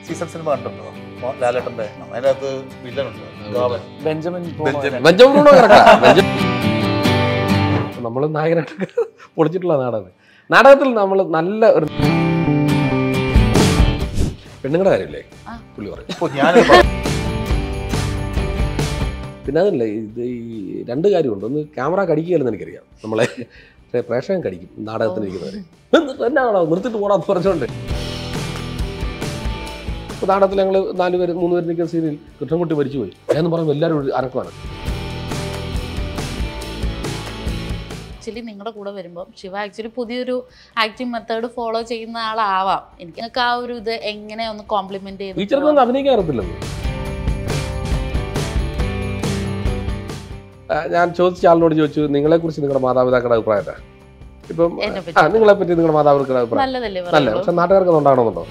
Season cinema കണ്ടിട്ടുണ്ടോ മോ- ലാലേട്ടന്റെ അതിനകത്ത് വില്ലനുണ്ട് Gavin Benjamin Benjamin. Benjamin Bruno കറക്റ്റാ. ബെഞ്ചമിൻ നമ്മൾ നായകനായിട്ട് പൊളിച്ചിട്ടുള്ള നാടകം നാടകത്തിൽ നമ്മൾ നല്ല ഒരു പെണ്ണുങ്ങളുടെ കാര്യമില്ലേ ആ. പുള്ളി പറയും ഇപ്പൊ ഞാനിത് പറ- പിന്നെ അതല്ല ഇത് ഈ രണ്ട് കാര്യമുണ്ട് ഒന്ന് ക്യാമറ കടിക്കുകയല്ലെന്ന് എനിക്കറിയാം നമ്മളെ പക്ഷേ പ്രേക്ഷകൻ കടിക്കും നാടകത്തിന് ഇരിക്കുന്നവർ എന്നാണോ നിർത്തിട്ട് പോടാന്ന് പറഞ്ഞുകൊണ്ട് ഇപ്പോൾ നാടകത്തിൽ ഞങ്ങൾ നാല് പേര് മൂന്ന് പേര് നിൽക്കുന്ന സീനിൽ കൃഷ്ണൻകുട്ടി മരിച്ചുപോയി എന്ന് പറയുമ്പോൾ എല്ലാവരും ഒരു അനക്കമാണ് ആക്ച്വലി നിങ്ങളുടെ കൂടെ വരുമ്പോൾ ശിവ ആക്ച്വലി പുതിയൊരു ആക്ടിങ് മെത്തേഡ് ഫോളോ ചെയ്യുന്ന ആളാവാം എനിക്ക് നിങ്ങൾക്ക് ആ ഒരു ഇത് എങ്ങനെ ഒന്ന് കോംപ്ലിമെന്റ് ടീച്ചർക്കൊന്നും അഭിനയിക്കാൻ അറിയത്തില്ലെന്ന് ആ, ഞാൻ ചോദിച്ച ആളിനോട് ചോദിച്ചു നിങ്ങളെക്കുറിച്ച് നിങ്ങളുടെ മാതാപിതാക്കളുടെ അഭിപ്രായം എന്താ ഇപ്പം എന്നെ ആ പറ്റി നിങ്ങളെ പറ്റി നിങ്ങളുടെ മാതാപിതാക്കളുടെ അഭിപ്രായം നല്ലതല്ലേ നല്ല പറയുള്ളൂ പക്ഷെ നാട്ടുകാർക്ക് ഉണ്ടാകണമെന്നുണ്ടോ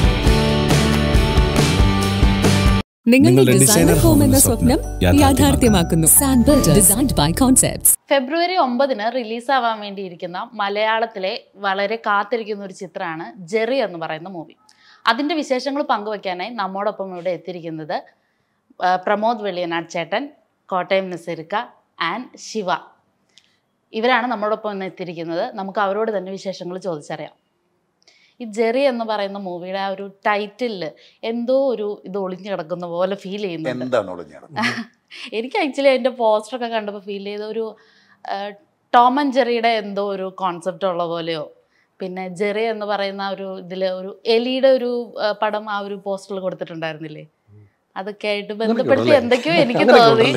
നിങ്ങളുടെ ഡിസൈനർ ഹോം എന്ന സ്വപ്നം യാഥാർത്ഥ്യമാക്കുന്നു സാൻബിൾഡ് ഡിസൈൻഡ് ബൈ കോൺസെപ്റ്റ്സ് ഫെബ്രുവരി ഒമ്പതിന് റിലീസാവാൻ വേണ്ടിയിരിക്കുന്ന മലയാളത്തിലെ വളരെ കാത്തിരിക്കുന്ന ഒരു ചിത്രമാണ് ജെറി എന്ന് പറയുന്ന മൂവി അതിൻ്റെ വിശേഷങ്ങൾ പങ്കുവയ്ക്കാനായി നമ്മോടൊപ്പം ഇവിടെ എത്തിയിരിക്കുന്നത് ആ, പ്രമോദ് വെള്ളിയനാട് ചേട്ടൻ കോട്ടയം നിസരിക്ക ആൻഡ് ശിവ ഇവരാണ് നമ്മോടൊപ്പം ഇന്ന് എത്തിയിരിക്കുന്നത് നമുക്ക് അവരോട് തന്നെ വിശേഷങ്ങൾ ചോദിച്ചറിയാം ഈ ജെറി എന്ന് പറയുന്ന മൂവിയുടെ ആ ഒരു ടൈറ്റിലിൽ എന്തോ ഒരു ഇത് ഒളിഞ്ഞു കിടക്കുന്ന പോലെ ഫീൽ ചെയ്യുന്നുണ്ട് എന്താണ് ഒളിഞ്ഞത് എനിക്ക് ആക്ച്വലി അതിൻ്റെ പോസ്റ്ററൊക്കെ കണ്ടപ്പോൾ ഫീൽ ചെയ്ത ഒരു ആ, ടോം ആൻഡ് ജെറിയുടെ എന്തോ ഒരു കോൺസെപ്റ്റ് ഉള്ള പോലെയോ പിന്നെ ജെറി എന്ന് പറയുന്ന ഒരു ഇതിൽ ഒരു എലിയുടെ ഒരു ആ, പടം ആ ഒരു പോസ്റ്ററിൽ കൊടുത്തിട്ടുണ്ടായിരുന്നില്ലേ അതൊക്കെ ആയിട്ട് ബന്ധപ്പെടുത്തി ഉണ്ടല്ലേ? എന്തൊക്കെയോ എനിക്ക് അങ്ങനെയൊക്കെ തോന്നി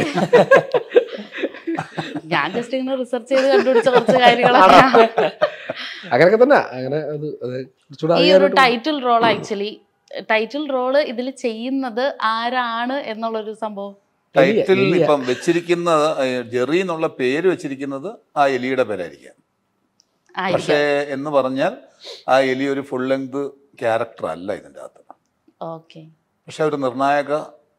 ഞാൻ ജസ്റ്റ് ഇങ്ങനെ റിസർച്ച് ചെയ്ത് കണ്ടുപിടിച്ച കുറച്ച് കാര്യങ്ങളൊക്കെ അങ്ങനെയൊക്കെ തന്നെ അങ്ങനെ അത് അത് കുറച്ചുകൂടെ ഈ ഒരു അറിയാനായിട്ട് title role actually title role ഇതിൽ ചെയ്യുന്നത് ആരാണ് എന്നുള്ളൊരു സംഭവം എലിയ, ടൈറ്റിൽ എലിയ. ഇപ്പം വെച്ചിരിക്കുന്നത് ഏഹ്, ജെറി എന്നുള്ള പേര് വെച്ചിരിക്കുന്നത് ആ എലിയുടെ പേരായിരിക്കാം പക്ഷേ ആയിരിക്കാം എന്ന് പറഞ്ഞാൽ ആ എലി ഒരു ഫുൾ ലെങ്ത് ക്യാരക്ടർ അല്ല ഇതിൻ്റെ അകത്ത് ഓക്കെ പക്ഷെ ഒരു നിർണായക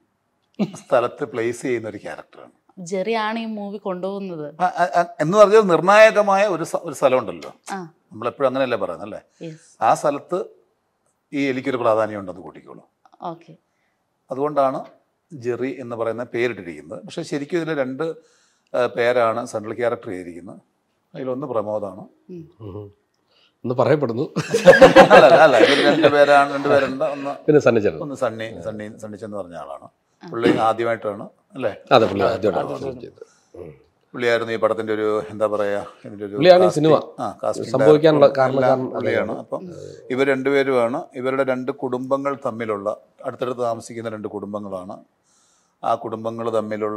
സ്ഥലത്ത് പ്ലേസ് ചെയ്യുന്ന ഒരു ക്യാരക്ടറാണ് ജെറിയാണ് ഈ മൂവി കൊണ്ടുപോകുന്നത് ആ, ആ, ആ, എന്ന് പറഞ്ഞാൽ നിർണായകമായ ഒരു സ- ഒരു സ്ഥലമുണ്ടല്ലോ ആ നമ്മളെപ്പോഴും അങ്ങനെയല്ലേ പറയുന്നത് അല്ലേ യെസ് ആ സ്ഥലത്ത് ഈ എലിക്കൊരു പ്രാധാന്യം ഉണ്ടെന്ന് കൂട്ടിക്കോളൂ ഓക്കെ അതുകൊണ്ടാണ് ജെറി എന്ന് പറയുന്ന പേരിട്ടിരിക്കുന്നത് പക്ഷെ ശരിക്കും ഇതിൽ രണ്ട് ആ, പേരാണ് സെൻട്രൽ ക്യാരക്ടർ ചെയ്തിരിക്കുന്നത് അതിലൊന്ന് പ്രമോദാണ് ഉം. എന്ന് പറയപ്പെടുന്നു അല്ല അല്ല, അല്ല ഇതിൽ രണ്ട് പേരാണ് രണ്ട് പേരുണ്ട് ഒന്ന് പിന്നെ സന്നിച്ചേട്ടൻ ഒന്ന് സണ്ണി സണ്ണി സണ്ണിച്ചെന്ന് പറഞ്ഞ ആളാണ് പുള്ളി ആദ്യമായിട്ടാണ് അല്ലേ അതെ പുള്ളി ആദ്യമായിട്ടാണ് ചെയ്തത്. ഉം. പുള്ളിയായിരുന്നു ഈ പടത്തിന്റെ ഒരു എന്താ പറയാ ഇതിന്റെ ഒരു പുള്ളിയാണ് ഈ casting- സിനിമ ആ, casting സംഭവിക്കാനുള്ള director കാരണം എല്ലാം കാരണം പുള്ളിയാണ് അദ്ദേഹമാണ്. അപ്പം ഇവർ രണ്ടുപേരുമാണ് ഇവരുടെ രണ്ട് കുടുംബങ്ങൾ തമ്മിലുള്ള അടുത്തടുത്ത് താമസിക്കുന്ന രണ്ട് കുടുംബങ്ങളാണ് ആ കുടുംബങ്ങൾ തമ്മിലുള്ള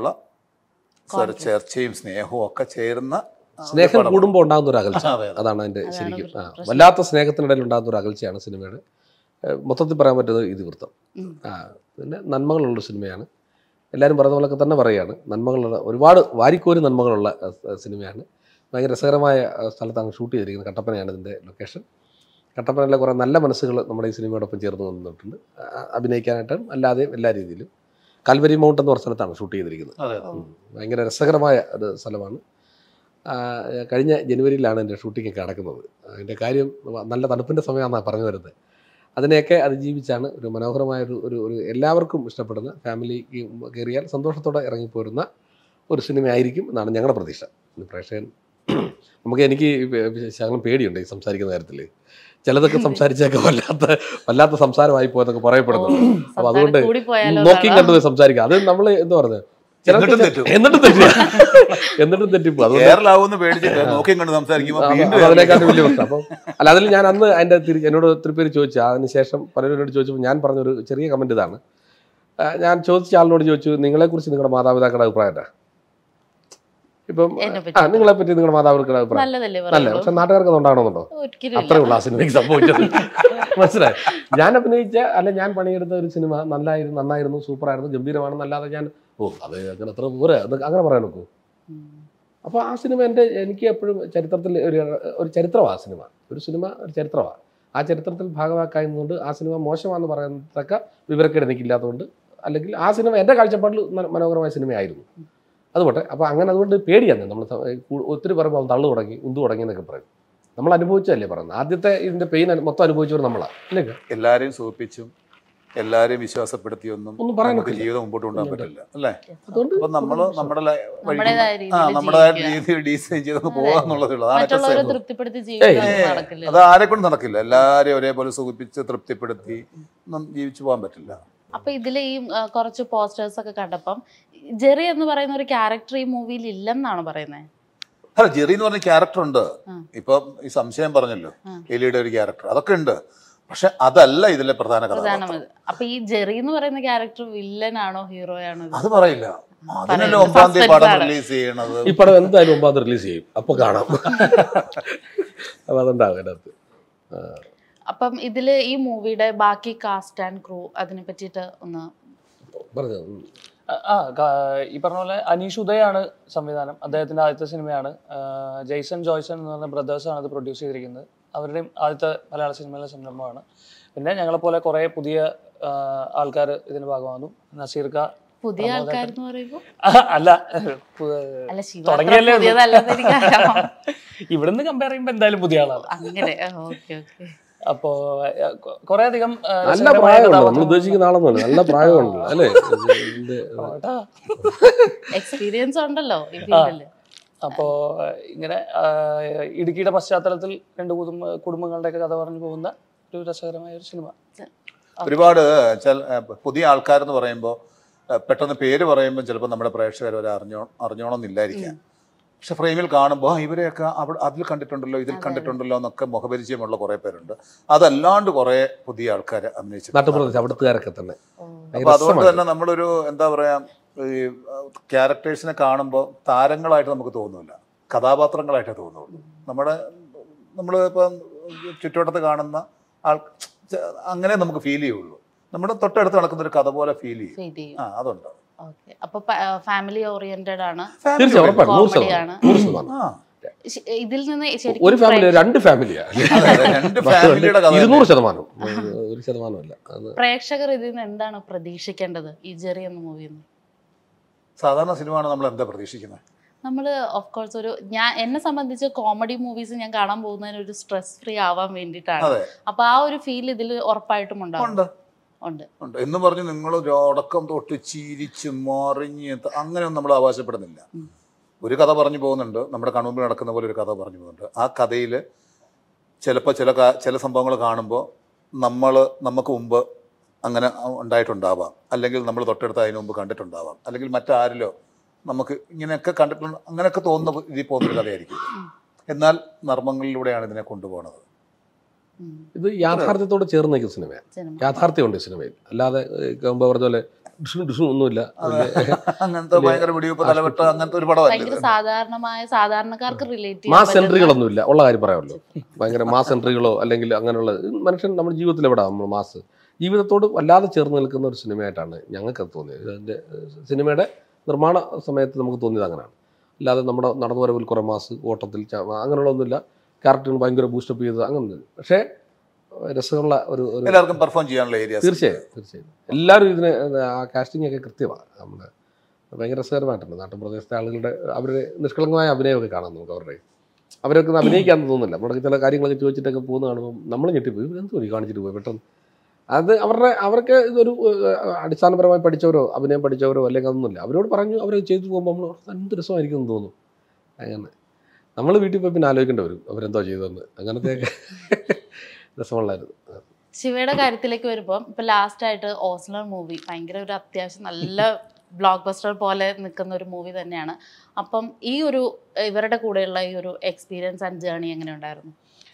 ഒരു ചർച്ചയും സ്നേഹവും ഒക്കെ ചേരുന്ന ആ ഒരു സ്നേഹം പടമാണ്. കൂടുമ്പോൾ ഉണ്ടാകുന്ന ഒരു അകൽച്ച അതെ, അതെ. അതാണ് അതിന്റെ അതാണ് ശരിക്കും ഒരു ആ, പ്രശ്നം. വല്ലാത്ത സ്നേഹത്തിനിടയിൽ ഉണ്ടാകുന്ന ഒരു അകൽച്ചയാണ് സിനിമയുടെ ഏഹ് മൊത്തത്തിൽ പറയാൻ പറ്റുന്നത് ഇതിവൃത്തം ഉം. ആ പിന്നെ നന്മകളുള്ള സിനിമയാണ് എല്ലാവരും പറയുന്ന പോലൊക്കെ തന്നെ പറയുകയാണ് നന്മകളുള്ള ഒരുപാട് വാരിക്കോരി നന്മകളുള്ള അഹ്, അഹ് സിനിമയാണ് ഭയങ്കര രസകരമായ അഹ്, സ്ഥലത്താണ് ഷൂട്ട് ചെയ്തിരിക്കുന്നത് കട്ടപ്പനയാണ് ഇതിൻ്റെ ലൊക്കേഷൻ കട്ടപ്പനയിലെ കുറേ നല്ല മനസ്സുകൾ നമ്മുടെ ഈ സിനിമയോടൊപ്പം ചേർന്ന് വന്നിട്ടുണ്ട് ആ, അഭിനയിക്കാനായിട്ടും അല്ലാതെയും എല്ലാ രീതിയിലും കാൽവരി മൗണ്ട് എന്ന് പറഞ്ഞ സ്ഥലത്താണ് ഷൂട്ട് ചെയ്തിരിക്കുന്നത് അതെ അതെ. ഉം. ഭയങ്കര രസകരമായ ഒരു സ്ഥലമാണ് ആ, കഴിഞ്ഞ ജനുവരിയിലാണ് എൻ്റെ ഷൂട്ടിംഗ് ഒക്കെ നടക്കുന്നത് അതിൻ്റെ കാര്യം നല്ല തണുപ്പിൻ്റെ സമയമാണ് പറഞ്ഞു വരുന്നത് അതിനെയൊക്കെ അതിജീവിച്ചാണ് ഒരു മനോഹരമായ ഒരു ഒരു ഒരു എല്ലാവർക്കും ഇഷ്ടപ്പെടുന്ന ഫാമിലിക്ക് കയറിയാൽ സന്തോഷത്തോടെ ഇറങ്ങിപ്പോരുന്ന ഒരു സിനിമയായിരിക്കും എന്നാണ് ഞങ്ങളുടെ പ്രതീക്ഷ ഇനി പ്രേക്ഷകൻ നമുക്ക് എനിക്ക് ഈ പേ- ശകലം പേടിയുണ്ട് ഈ സംസാരിക്കുന്ന കാര്യത്തിൽ ചിലതൊക്കെ സംസാരിച്ചൊക്കെ വല്ലാത്ത വല്ലാത്ത സംസാരമായി പോയെന്നൊക്കെ പറയപ്പെടുന്നു അപ്പോൾ അതുകൊണ്ട് കൂടി പോയാലോ നോക്കി കണ്ടുപോയി സംസാരിക്കുക അത് നമ്മൾ എന്താ പറയുന്നത് ചിലർക്ക് എന്നിട്ടും തെറ്റും. എന്നിട്ടും തെറ്റുക എന്നിട്ടും തെറ്റിപ്പോ അതുകൊണ്ട് കേരളാവൂന്ന് പേടിച്ചിട്ട് നോക്കിയും കണ്ട് സംസാരിക്കുമ്പോൾ അത് വീണ്ടും അത് അതിനെക്കാട്ടും വലിയ പ്രശ്നം അപ്പം അല്ല അതിൽ ഞാൻ അന്ന് അതിന്റെ തിരി എന്നോട് ഒത്തിരി പേര് ചോദിച്ചു അതിനുശേഷം പലരും എന്നോട് ചോദിച്ചപ്പോൾ ഞാൻ പറഞ്ഞൊരു ചെറിയ കമന്റ് ഇതാണ് ആ, ഞാൻ ചോദിച്ച ആളിനോട് ചോദിച്ചു നിങ്ങളെക്കുറിച്ച് നിങ്ങളുടെ മാതാപിതാക്കളുടെ അഭിപ്രായം എന്താ ഇപ്പം എന്നെ പറ്റി. ആ നിങ്ങളെ പറ്റി നിങ്ങളുടെ മാതാപിതാക്കളുടെ അഭിപ്രായം നല്ലതല്ലേ നല്ല പറയുള്ളൂ പക്ഷെ നാട്ടുകാർക്ക് അത് ഉണ്ടാകണമെന്നുണ്ടോ ഒരിക്കലും അത്രേ ഉള്ളൂ ആ സിനിമയ്ക്ക് സംഭവിച്ചത് മനസ്സിലായി ഞാൻ അഭിനയിച്ച അല്ല ഞാൻ പണിയെടുത്ത ഒരു സിനിമ നല്ലായിരുന്നു നന്നായിരുന്നു സൂപ്പറായിരുന്നു ഗംഭീരമാണെന്നല്ലാതെ ഞാൻ ഓ അത് അങ്ങനെ അത്ര പോരെ അത് അങ്ങനെ പറയാൻ നോക്കൂ അപ്പോൾ ആ സിനിമ എൻ്റെ എനിക്ക് എപ്പോഴും ചരിത്രത്തിൽ ഒരു ഒരു ചരിത്രമാണ് ആ സിനിമ ഒരു സിനിമ ഒരു ചരിത്രമാണ് ആ ചരിത്രത്തിൽ ഭാഗമാക്കായതുകൊണ്ട് ആ സിനിമ മോശമാണെന്ന് പറയത്തക്ക വിവരക്കേട് എനിക്കില്ലാത്തതുകൊണ്ട് അല്ലെങ്കിൽ ആ സിനിമ എൻ്റെ കാഴ്ചപ്പാടിൽ മന- മനോഹരമായ സിനിമയായിരുന്നു അതുപോട്ടെ അപ്പോൾ അങ്ങനെ അതുകൊണ്ട് പേടിയാണ് നമ്മൾ സ- കൂ- ഒത്തിരി പറയുമ്പോൾ അവൻ തള്ളു തുടങ്ങി ഉന്തു തുടങ്ങി എന്നൊക്കെ പറയും നമ്മൾ അനുഭവിച്ചതല്ലേ പറയുന്നത് ആദ്യത്തെ ഇതിൻ്റെ പെയിൻ മൊത്തം അനുഭവിച്ചവർ നമ്മളാണ് അല്ലേ എല്ലാവരെയും സൂപ്പിച്ചും എല്ലാരെയും വിശ്വാസപ്പെടുത്തിയൊന്നും ഒന്നും പറയാൻ നമുക്ക് ഒക്കില്ല. ജീവിതം മുമ്പോട്ട് കൊണ്ടുപോകാൻ പറ്റില്ല അല്ലേ അതുകൊണ്ട് അപ്പൊ നമ്മള് നമ്മുടെ ലൈ- നമ്മുടേതായ വഴിക്ക് രീതിയിൽ ആ നമ്മുടേതായ ജീവിക്കുക. രീതിയിൽ ഡിസൈൻ ചെയ്ത് പോകാന്നുള്ളതേ ഉള്ളൂ അതാണ് ഏറ്റവും മറ്റുള്ളവരെ simple. തൃപ്തിപ്പെടുത്തി ജീവിക്കാൻ നടക്കില്ല അത് ആരെ കൊണ്ട് നടക്കില്ല എല്ലാരെയും ഒരേപോലെ സുഖിപ്പിച്ച് തൃപ്തിപ്പെടുത്തി ഒന്നും ജീവിച്ചു പോകാൻ പറ്റില്ല അപ്പൊ ഇതിൽ ഈ ആ, കുറച്ച് പോസ്റ്റേഴ്സ് ഒക്കെ കണ്ടപ്പം ജെറി എന്ന് പറയുന്ന ഒരു ക്യാരക്ടർ ഈ മൂവിയിൽ ഇല്ലെന്നാണ് പറയുന്നത് അല്ല ജെറി എന്ന് പറഞ്ഞ ക്യാരക്ടർ ഉണ്ട് ആ. ഇപ്പൊ ഈ സംശയം പറഞ്ഞല്ലോ ആ. എലിയുടെ ഒരു ക്യാരക്ടർ അതൊക്കെ ഉണ്ട് പക്ഷെ അതല്ല ഇതിലെ പ്രധാന കഥാപാത്രം പ്രധാനമത് അപ്പൊ ഈ ജെറി എന്ന് പറയുന്ന ക്യാരക്ടർ വില്ലനാണോ ഹീറോ ആണോ ഇത്? അത് പറയില്ല അതിനല്ലേ പറയില്ല. ഒമ്പതാം തീയതി Suspense പടം ആണ്. റിലീസ് ചെയ്യണത് ഈ പടം എന്തായാലും ഒമ്പത് റിലീസ് ചെയ്യും അപ്പൊ കാണാം അപ്പൊ അതുണ്ടാവും അതിനകത്ത് ആ. അപ്പം ഇതില് ഈ മൂവിയുടെ ബാക്കി കാസ്റ്റ് ആൻഡ് ക്രൂ അതിനെ പറ്റിയിട്ട് ഒന്ന് പറഞ്ഞോ ഉം. ആ, ആ ക- ഈ പറഞ്ഞ പോലെ അനീഷ് ഉദയാണ് സംവിധാനം അദ്ദേഹത്തിന്റെ ആദ്യത്തെ സിനിമയാണ് ആ, ജെയ്സൺ ജോയ്സൺ എന്ന് പറഞ്ഞ ബ്രദേഴ്സാണ് ഇത് പ്രൊഡ്യൂസ് ചെയ്തിരിക്കുന്നത് അവരുടെയും ആദ്യത്തെ മലയാള സിനിമയിലെ സംരംഭമാണ് പിന്നെ ഞങ്ങളെപ്പോലെ കുറേ പുതിയ ആൾക്കാർ ഇതിന് ഭാഗമാകുന്നു നസീർക്ക പുതിയ ആൾക്കാർ എന്ന് പറയുമ്പോ അല്ല പു- അല്ല ശിവ തുടങ്ങിയല്ലേ ഉള്ളൂ. പുതിയതല്ലെന്ന് എനിക്കറിയാം ഇവിടുന്ന് കമ്പയർ ചെയ്യുമ്പോൾ എന്തായാലും പുതിയ ആളാണ് അങ്ങനെ ഓക്കെ ഓക്കെ അപ്പോ കുറെ അധികം ആ, നല്ല രസകരമായ പ്രായമുണ്ട് നമ്മൾ കഥാപാത്രങ്ങൾ- ഉദ്ദേശിക്കുന്ന ആളൊന്നുമല്ല നല്ല പ്രായമുണ്ട് അല്ലേ ഇതിന്റെ പോട്ടെ. എക്സ്പീരിയൻസ് ഉണ്ടല്ലോ ഈ ഫീൽഡില് അപ്പോ ഇങ്ങനെ ആ, ഇടുക്കിയുടെ പശ്ചാത്തലത്തിൽ രണ്ട് കുടുംബ കുടുംബങ്ങളുടെയൊക്കെ കഥ പറഞ്ഞു പോകുന്ന ഒരു രസകരമായ ഒരു സിനിമ ഒരുപാട് ചില പുതിയ ആൾക്കാരെന്ന് പറയുമ്പോൾ പെട്ടെന്ന് പേര് പറയുമ്പോൾ ചിലപ്പോൾ നമ്മുടെ പ്രേക്ഷകർ വരെ അറിഞ്ഞോ അറിഞ്ഞോണമെന്നില്ലായിരിക്കാം പക്ഷെ ഫ്രെയിമിൽ കാണുമ്പോൾ ഇവരെയൊക്കെ അവിടെ അതിൽ കണ്ടിട്ടുണ്ടല്ലോ ഇതിൽ കണ്ടിട്ടുണ്ടല്ലോ എന്നൊക്കെ മുഖപരിചയമുള്ള കുറേ പേരുണ്ട് അതല്ലാണ്ട് കുറേ പുതിയ ആൾക്കാർ അഭിനയിച്ചു നാട്ടുപ്രദേശം അവിടുത്തുകാരൊക്കെ തന്നെ അപ്പൊ അതുകൊണ്ട് തന്നെ നമ്മളൊരു എന്താ പറയാ ഈ ക്യാരക്ടേഴ്സിനെ കാണുമ്പോൾ താരങ്ങളായിട്ട് നമുക്ക് തോന്നില്ല കഥാപാത്രങ്ങളായിട്ടേ തോന്നുള്ളൂ നമ്മുടെ നമ്മൾ ഇപ്പം ചുറ്റുവട്ടത്ത് കാണുന്ന ആൾ ച- അങ്ങനെ നമുക്ക് ഫീൽ ചെയ്യുള്ളൂ നമ്മുടെ തൊട്ടടുത്ത് നടക്കുന്ന ഒരു കഥ പോലെ ഫീൽ ചെയ്യും ഫീൽ ചെയ്യും ആ അതുണ്ട് ഓക്കെ അപ്പൊ ഫാമിലി ഓറിയന്റഡ് ആണ് തീർച്ചയായും ഉറപ്പാണ് നൂറ് Comedy ശതമാനം ആണ്. നൂറ് ശതമാനം ആ ശ- ഇതിൽ നിന്ന് ഒരു ശരിക്കും ഫാമിലി രണ്ട് ഫാമിലിയാ അതെ, അതെ, രണ്ട് ഫാമിലിയുടെ കഥ ഇരുന്നൂറ് ശതമാനം ഒരു ശതമാനമല്ല അത് പ്രേക്ഷകർ ഇതിൽ നിന്ന് എന്താണ് പ്രതീക്ഷിക്കേണ്ടത് ഈ ജെറി എന്ന മൂവിയിൽ നിന്ന് സാധാരണ സിനിമയാണ് നമ്മൾ എന്താ പ്രതീക്ഷിക്കുന്നത് നമ്മൾ ഓഫ് കോഴ്സ് ഒരു ഞാൻ എന്നെ സംബന്ധിച്ച് കോമഡി മൂവീസ് ഞാൻ കാണാൻ പോകുന്നതിന് ഒരു സ്ട്രെസ് ഫ്രീ ആവാൻ വേണ്ടിയിട്ടാണ് അതെ അപ്പൊ ആ ഒരു ഫീൽ ഇതിൽ ഉറപ്പായിട്ടും ഉണ്ടാവും ഉണ്ട് ഉണ്ട് ഉണ്ട് എന്ന് പറഞ്ഞ് നിങ്ങൾ ഒരു അടക്കം തൊട്ട് ചിരിച്ച് മറിഞ്ഞ് ത- അങ്ങനെയൊന്നും നമ്മൾ അവകാശപ്പെടുന്നില്ല ഒരു കഥ പറഞ്ഞു പോകുന്നുണ്ട് നമ്മുടെ കൺമുമ്പിൽ നടക്കുന്ന പോലെ ഒരു കഥ പറഞ്ഞു പോകുന്നുണ്ട് ആ കഥയിൽ ചിലപ്പോൾ ചില കാ- ചില സംഭവങ്ങൾ കാണുമ്പോൾ നമ്മൾ നമുക്ക് മുമ്പ് അങ്ങനെ ഉണ്ടായിട്ടുണ്ടാവാം അല്ലെങ്കിൽ നമ്മൾ തൊട്ടടുത്ത് അതിന് മുമ്പ് കണ്ടിട്ടുണ്ടാവാം അല്ലെങ്കിൽ മറ്റാരിലോ നമുക്ക് ഇങ്ങനെയൊക്കെ കണ്ടിട്ടുണ്ട് അങ്ങനെയൊക്കെ തോന്നുന്ന രീതിയിൽ പോകുന്നൊരു കഥയായിരിക്കും എന്നാൽ നർമ്മങ്ങളിലൂടെയാണ് ഇതിനെ കൊണ്ടുപോകുന്നത് ഉം. ഇത് യാഥാർത്ഥ്യത്തോട് ചേർന്ന് നിൽക്കുന്ന സിനിമയാണ് സിനിമ യാഥാർത്ഥ്യമുണ്ട് ഈ സിനിമയിൽ അല്ലാതെ മുമ്പ് പറഞ്ഞ പോലെ ഡിഷും ഡിഷും ഒന്നുമില്ല അങ്ങനത്തെ ഭയങ്കര വെടിവെപ്പ് തലവെട്ട് അങ്ങനത്തെ ഒരു ഭയങ്കര പടമല്ല സാധാരണമായ സാധാരണക്കാർക്ക് റിലേറ്റ് മാസ് എൻട്രികളൊന്നുമില്ല ഉള്ള കാര്യം പറയാമല്ലോ ഭയങ്കര മാസ് എൻട്രികളോ അല്ലെങ്കിൽ അങ്ങനെയുള്ള ഇത് മനുഷ്യൻ നമ്മുടെ ജീവിതത്തിൽ എവിടെ നമ്മൾ മാസ് ജീവിതത്തോട് വല്ലാതെ ചേർന്ന് നിൽക്കുന്ന ഒരു സിനിമയായിട്ടാണ് ഞങ്ങൾക്ക് അത് തോന്നിയത് ഇതിൻ്റെ സിനിമയുടെ നിർമ്മാണ സമയത്ത് നമുക്ക് തോന്നിയത് അങ്ങനെയാണ് അല്ലാതെ നമ്മുടെ നടന്നു വരവിൽ കുറേ മാസ് ഓട്ടത്തിൽ ച- അങ്ങനെയുള്ളതൊന്നുമില്ല ക്യാരക്ടറിന് ഭയങ്കര ബൂസ്റ്റപ്പ് ചെയ്തത് അങ്ങനെ പക്ഷേ രസമുള്ള ഒരു ഒരു എല്ലാവർക്കും പെർഫോം ചെയ്യാനുള്ള ഏരിയാസ് തീർച്ചയായും തീർച്ചയായും എല്ലാവരും ഇതിന് ആ കാസ്റ്റിംഗ് ഒക്കെ കൃത്യമാണ് നമ്മുടെ ഭയങ്കര രസകരമായിട്ടുണ്ട് നാട്ടുപ്രദേശത്തെ ആളുകളുടെ അവരുടെ നിഷ്കളങ്കമായ അഭിനയമൊക്കെ കാണാം നമുക്ക് അവരുടെ അവരൊക്കെ ഒന്ന് അഭിനയിക്കാൻ തോന്നുന്നില്ല നമ്മുടെ ചില കാര്യങ്ങളൊക്കെ ചോദിച്ചിട്ടൊക്കെ പോകുന്ന കാണുമ്പോൾ നമ്മൾ ഞെട്ടിപ്പോയി എന്തോ ഈ കാണിച്ചിട്ട് പോയി പെട്ടെന്ന് അത് അവരുടെ അവർക്ക് ഇതൊരു ഏഹ്, അടിസ്ഥാനപരമായി പഠിച്ചവരോ അഭിനയം പഠിച്ചവരോ അല്ലെങ്കിൽ അതൊന്നുമില്ല അവരോട് പറഞ്ഞു അവർ ചെയ്തു പോകുമ്പോൾ നമ്മൾ "ഓ, എന്ത് രസമായിരിക്കും എന്ന് തോന്നും അങ്ങനെ നമ്മൾ വീട്ടിൽ പോയി പിന്നെ ആലോചിക്കേണ്ടി വരും അവരെന്തോ ചെയ്തതെന്ന് അങ്ങനത്തെയൊക്കെ രസമുള്ളായിരുന്നു ശിവയുടെ കാര്യത്തിലേക്ക് വരുമ്പോൾ ഇപ്പൊ ലാസ്റ്റ് ആയിട്ട് ഓസ്ലർ മൂവി ഭയങ്കര ഒരു അത്യാവശ്യം നല്ല ബ്ലോക്ക് ബസ്റ്റർ പോലെ നിൽക്കുന്ന ഒരു മൂവി തന്നെയാണ് അപ്പം ഈ ഒരു ഇവരുടെ കൂടെയുള്ള ഈ ഒരു എക്സ്പീരിയൻസ് ആൻഡ് ജേർണി എങ്ങനെ ഉണ്ടായിരുന്നു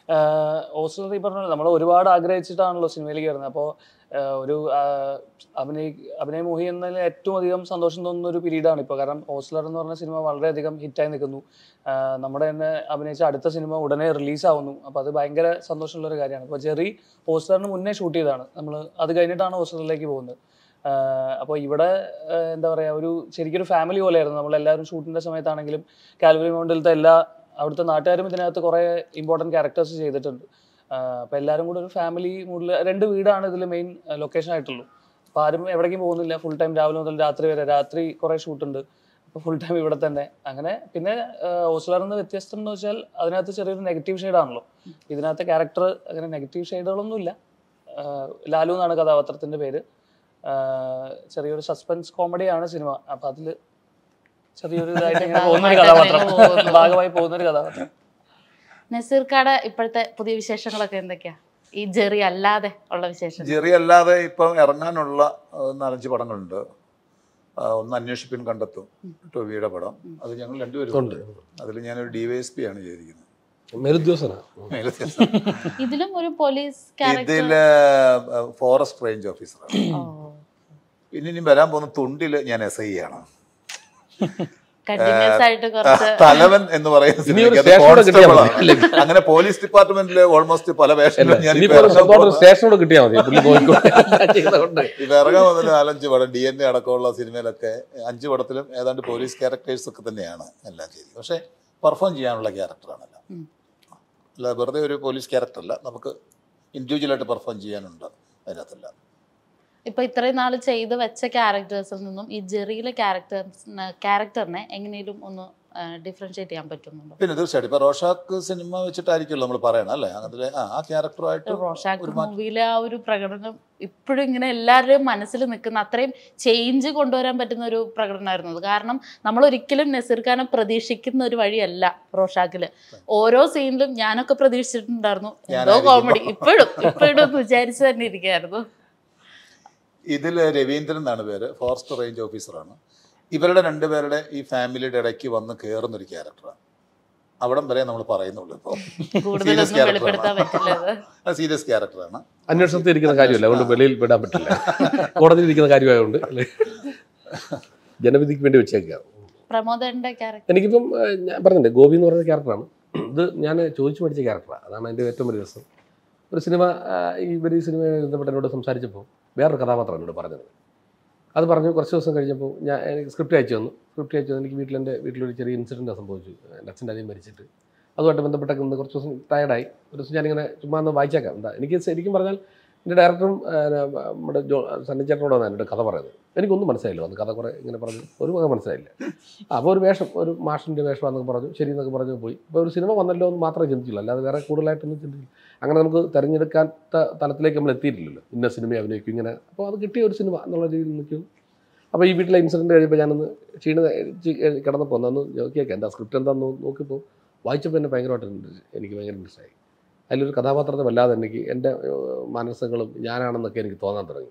ഓസ്ലർ ഈ പറഞ്ഞ നമ്മൾ ഒരുപാട് ആഗ്രഹിച്ചിട്ടാണല്ലോ സിനിമയിലേക്ക് വരുന്നത് അപ്പോൾ ഒരു ആഹ്, അഭിനയ അഭിനയമോഹി എന്നതിൽ ഏറ്റവും അധികം സന്തോഷം തോന്നുന്ന ഒരു പീരീഡാണ് ഇപ്പോൾ കാരണം ഓസ്ലർ എന്ന് പറഞ്ഞ സിനിമ വളരെയധികം ഹിറ്റായി നിൽക്കുന്നു ആഹ്, നമ്മുടെ തന്നെ അഭിനയിച്ച അടുത്ത സിനിമ ഉടനെ റിലീസാവുന്നു അപ്പോൾ അത് ഭയങ്കര സന്തോഷമുള്ള ഒരു കാര്യമാണ് ഇപ്പോൾ ജെറി ഓസ്ലറിന് മുന്നേ ഷൂട്ട് ചെയ്തതാണ് നമ്മൾ അത് കഴിഞ്ഞിട്ടാണ് ഓസ്ലറിലേക്ക് പോകുന്നത് അപ്പോൾ ഇവിടെ ആഹ്, എന്താ പറയുക ഒരു ശരിക്കൊരു ഫാമിലി പോലെയായിരുന്നു നമ്മളെല്ലാവരും ഷൂട്ടിൻ്റെ സമയത്താണെങ്കിലും കാൽവരി മൗണ്ടിലത്തെ എല്ലാ അവിടുത്തെ നാട്ടുകാരും ഇതിനകത്ത് കുറേ ഇമ്പോർട്ടൻറ്റ് ക്യാരക്ടേഴ്സ് ചെയ്തിട്ടുണ്ട് അപ്പോൾ എല്ലാവരും കൂടെ ഒരു ഫാമിലി മൂഡിൽ രണ്ട് വീടാണ് ഇതിൽ മെയിൻ ലൊക്കേഷൻ ആയിട്ടുള്ളൂ അപ്പോൾ ആരും എവിടേക്കും പോകുന്നില്ല ഫുൾ ടൈം രാവിലെ മുതൽ രാത്രി വരെ രാത്രി കുറേ ഷൂട്ടുണ്ട് അപ്പോൾ ഫുൾ ടൈം ഇവിടെ തന്നെ അങ്ങനെ പിന്നെ ഓസ്ലറിൽ നിന്ന് വ്യത്യസ്തം എന്ന് വെച്ചാൽ അതിനകത്ത് ചെറിയൊരു നെഗറ്റീവ് ഷെയ്ഡാണല്ലോ ഇതിനകത്ത് ക്യാരക്ടർ അങ്ങനെ നെഗറ്റീവ് ഷെയ്ഡുകളൊന്നുമില്ല ലാലു എന്നാണ് കഥാപാത്രത്തിന്റെ പേര് ആ, ചെറിയൊരു സസ്പെൻസ് കോമഡിയാണ് സിനിമ അപ്പൊ അതില് ചെറിയൊരു ഇതായിട്ട് ഇങ്ങനെ പോകുന്ന ഒരു കഥാപാത്രം പോകുന്നു. ഭാഗമായി പോകുന്ന ഒരു കഥാപാത്രം നസീർക്കാട് ഇപ്പോഴത്തെ പുതിയ വിശേഷങ്ങളൊക്കെ എന്തൊക്കെയാ ഈ ജെറി അല്ലാതെ ഉള്ള വിശേഷം ജെറി അല്ലാതെ ഇപ്പം ഇറങ്ങാനുള്ള ആ, നാലഞ്ച് പടങ്ങളുണ്ട് ആ, ഒന്ന് അന്വേഷിപ്പിൻ കണ്ടെത്തും ടൊവിയുടെ പടം അത് ഞങ്ങൾ രണ്ടുപേരും ഉണ്ട് അതിൽ ഞാനൊരു ഡി വൈ എസ് പി ആണ് ചെയ്തിരിക്കുന്നത് മേലുദ്യോഗസ്ഥനാ ഇതിലും ഒരു പോലീസ് ക്യാരക്ടർ ഇതില് ഫോറസ്റ്റ് റേഞ്ച് ഓഫീസറാണ് പിന്നെ ഇനി വരാൻ പോകുന്ന തുണ്ടില് ഞാൻ എസ് ഐ ആണ് കണ്ടിന്യൂസ് ആയിട്ട് കുറച്ച് തലവൻ എന്ന് പറയുന്ന ഇനി ഒരു സിനിമയ്ക്ക് അത് സ്റ്റേഷനോട് കിട്ടിയാൽ constable മതി. ആണ്. അങ്ങനെ പോലീസ് ഡിപ്പാർട്ട്മെന്റിൽ ഓൾമോസ്റ്റ് പല വേഷങ്ങളും ഞാൻ ഇനിയിപ്പോ ഒരു സ്വന്തമായിട്ട് ഒരു സ്റ്റേഷനോട് കിട്ടിയാൽ മതി പുള്ളി നോക്കിക്കോട്ടെ എല്ലാം ചെയ്തതുകൊണ്ട് ഇത് ഇറങ്ങാൻ വന്നിട്ട് നാലഞ്ച് പടം ഡി എൻ എ അടക്കമുള്ള സിനിമയിലൊക്കെ അഞ്ച് പടത്തിലും ഏതാണ്ട് പോലീസ് ക്യാരക്ടേഴ്സ് ഒക്കെ തന്നെയാണ് എല്ലാം ചെയ്തത് പക്ഷേ പെർഫോം ചെയ്യാനുള്ള ക്യാരക്ടറാണല്ലോ ഉം. അല്ല വെറുതെ ഒരു പോലീസ് ക്യാരക്ടറല്ല നമുക്ക് ഇൻഡിവിജ്വലായിട്ട് പെർഫോം ചെയ്യാനുണ്ട് അതിനകത്തല്ല ഇപ്പൊ ഇത്രയും നാൾ ചെയ്ത് വെച്ച ക്യാരക്ടേഴ്സിൽ നിന്നും ഈ ജെറിയിലെ ക്യാരക്ടേഴ്സിന് ക്യാരക്ടറിനെ എങ്ങനെയും ഒന്ന് ഡിഫറൻഷിയേറ്റ് ചെയ്യാൻ പറ്റുന്നുണ്ടോ പിന്നെ തീർച്ചയായിട്ടും ഇപ്പൊ റോഷാക്ക് സിനിമ വെച്ചിട്ടായിരിക്കുമല്ലോ നമ്മൾ പറയണം അല്ലേ അതിലെ ആ ആ ക്യാരക്ടറുമായിട്ട് റോഷാക്ക് ഒരു മാറ്റം മൂവിയിലെ ആ ഒരു പ്രകടനം ഇപ്പോഴും ഇങ്ങനെ എല്ലാവരുടെയും മനസ്സിൽ നിൽക്കുന്ന അത്രയും ചേഞ്ച് കൊണ്ടുവരാൻ പറ്റുന്ന ഒരു പ്രകടനമായിരുന്നു അത് കാരണം നമ്മൾ ഒരിക്കലും നസീർ ഖാനെ പ്രതീക്ഷിക്കുന്ന ഒരു വഴിയല്ല റോഷാക്കില് ഓരോ സീനിലും ഞാനൊക്കെ പ്രതീക്ഷിച്ചിട്ടുണ്ടായിരുന്നു എന്തോ ഞാനായിരിക്കും. കോമഡി ഇപ്പോഴും ഇപ്പോഴും ഒന്ന് വിചാരിച്ചു തന്നെ ഇരിക്കുകയായിരുന്നു ഇതിൽ രവീന്ദ്രൻ എന്നാണ് പേര് ഫോറസ്റ്റ് റേഞ്ച് ഓഫീസറാണ് ഇവരുടെ രണ്ടുപേരുടെ ഈ ഫാമിലിയുടെ ഇടയ്ക്ക് വന്ന് കയറുന്ന ഒരു ക്യാരക്ടറാണ് അവിടം വരെ നമ്മൾ പറയുന്നുള്ളൂ ഇപ്പോൾ കൂടുതലൊന്നും വെളിപ്പെടുത്താൻ പറ്റില്ല അത് സീരിയസ് ക്യാരക്ടറാണ് അന്വേഷണത്തിൽ ഇരിക്കുന്ന കാര്യമല്ല അതുകൊണ്ട് വെളിയിൽ വിടാൻ പറ്റില്ല കോടതിയിൽ ഇരിക്കുന്ന കാര്യമായതുകൊണ്ട് അല്ലേ ജനവിധിക്ക് വേണ്ടി വെച്ചേക്കുക പ്രമോദന്റെ ക്യാരക്ടർ എനിക്കിപ്പം ഏഹ്, ഞാൻ പറഞ്ഞില്ലേ ഗോപി എന്ന് പറയുന്ന ക്യാരക്ടറാണ് ഇത് ഞാൻ ചോദിച്ചു പഠിച്ച ക്യാരക്ടറാണ് അതാണ് എൻ്റെ ഏറ്റവും വലിയ രസം ഒരു സിനിമ ആഹ്, ഈ ഇവർ ഈ സിനിമയുമായി ബന്ധപ്പെട്ട് എന്നോട് സംസാരിച്ചപ്പോൾ വേറൊരു കഥാപാത്രം എന്നോട് പറഞ്ഞത് അത് പറഞ്ഞു കുറച്ച് ദിവസം കഴിഞ്ഞപ്പോൾ ഞാൻ എനിക്ക് സ്ക്രിപ്റ്റ് അയച്ചു തന്നു സ്ക്രിപ്റ്റ് അയച്ചു തന്നു എനിക്ക് വീട്ടിൽ എൻ്റെ വീട്ടിലൊരു ചെറിയ ഇൻസിഡൻറ്റ് സംഭവിച്ചു എൻ്റെ അച്ഛൻ്റെ അനിയൻ മരിച്ചിട്ട് അതുമായിട്ട് ബന്ധപ്പെട്ടൊക്കെ ഇന്ന് കുറച്ച് ദിവസം ടയർഡായി ഒരു ദിവസം ഞാനിങ്ങനെ ചുമ്മാ ഒന്ന് വായിച്ചേക്കാം എന്താ എനിക്ക് ശരിക്കും പറഞ്ഞാൽ എൻ്റെ ഡയറക്ടറും ആഹ്, നമ്മുടെ ജോ സണ്ണി ചേട്ടനോട് വന്നു എൻ്റെ കഥ പറയുന്നത് എനിക്കൊന്നും മനസ്സിലായില്ല അന്ന് കഥ കുറേ ഇങ്ങനെ പറഞ്ഞു ഒരു വക മനസ്സിലായില്ല അപ്പോൾ ഒരു വേഷം ഒരു മാഷിൻ്റെ വേഷമാണെന്നൊക്കെ പറഞ്ഞു ശരി എന്നൊക്കെ പറഞ്ഞു പോയി ഇപ്പോൾ ഒരു സിനിമ വന്നല്ലോ എന്ന് മാത്രമേ ചിന്തിച്ചുള്ളൂ അല്ലാതെ വേറെ കൂടുതലായിട്ടൊന്നും ചിന്തിച്ചില്ല അങ്ങനെ നമുക്ക് തിരഞ്ഞെടുക്കാത്ത തലത്തിലേക്ക് നമ്മൾ എത്തിയിട്ടില്ലല്ലോ ഇന്ന സിനിമ അഭിനയിക്കും ഇങ്ങനെ അപ്പോൾ അത് കിട്ടിയ ഒരു സിനിമ എന്നുള്ള രീതിയിൽ നിൽക്കും അപ്പോൾ ഈ വീട്ടിലെ ഇൻസിഡൻറ്റ് കഴിയുമ്പോൾ ഞാനൊന്ന് ക്ഷീണ കിടന്നപ്പോൾ ഒന്ന് നോക്കിയേക്കാം എന്താ സ്ക്രിപ്റ്റ് എന്താണെന്ന് നോക്കിയപ്പോൾ വായിച്ചപ്പോൾ എന്നെ ഭയങ്കരമായിട്ട് interest- എനിക്ക് ഭയങ്കര ഇൻട്രസ്റ്റ് ആയി അതിലൊരു കഥാപാത്രത്തെ വല്ലാതെ എനിക്ക് എൻ്റെ ഏഹ്, മാനസങ്ങളും ഞാനാണെന്നൊക്കെ എനിക്ക് തോന്നാൻ തുടങ്ങി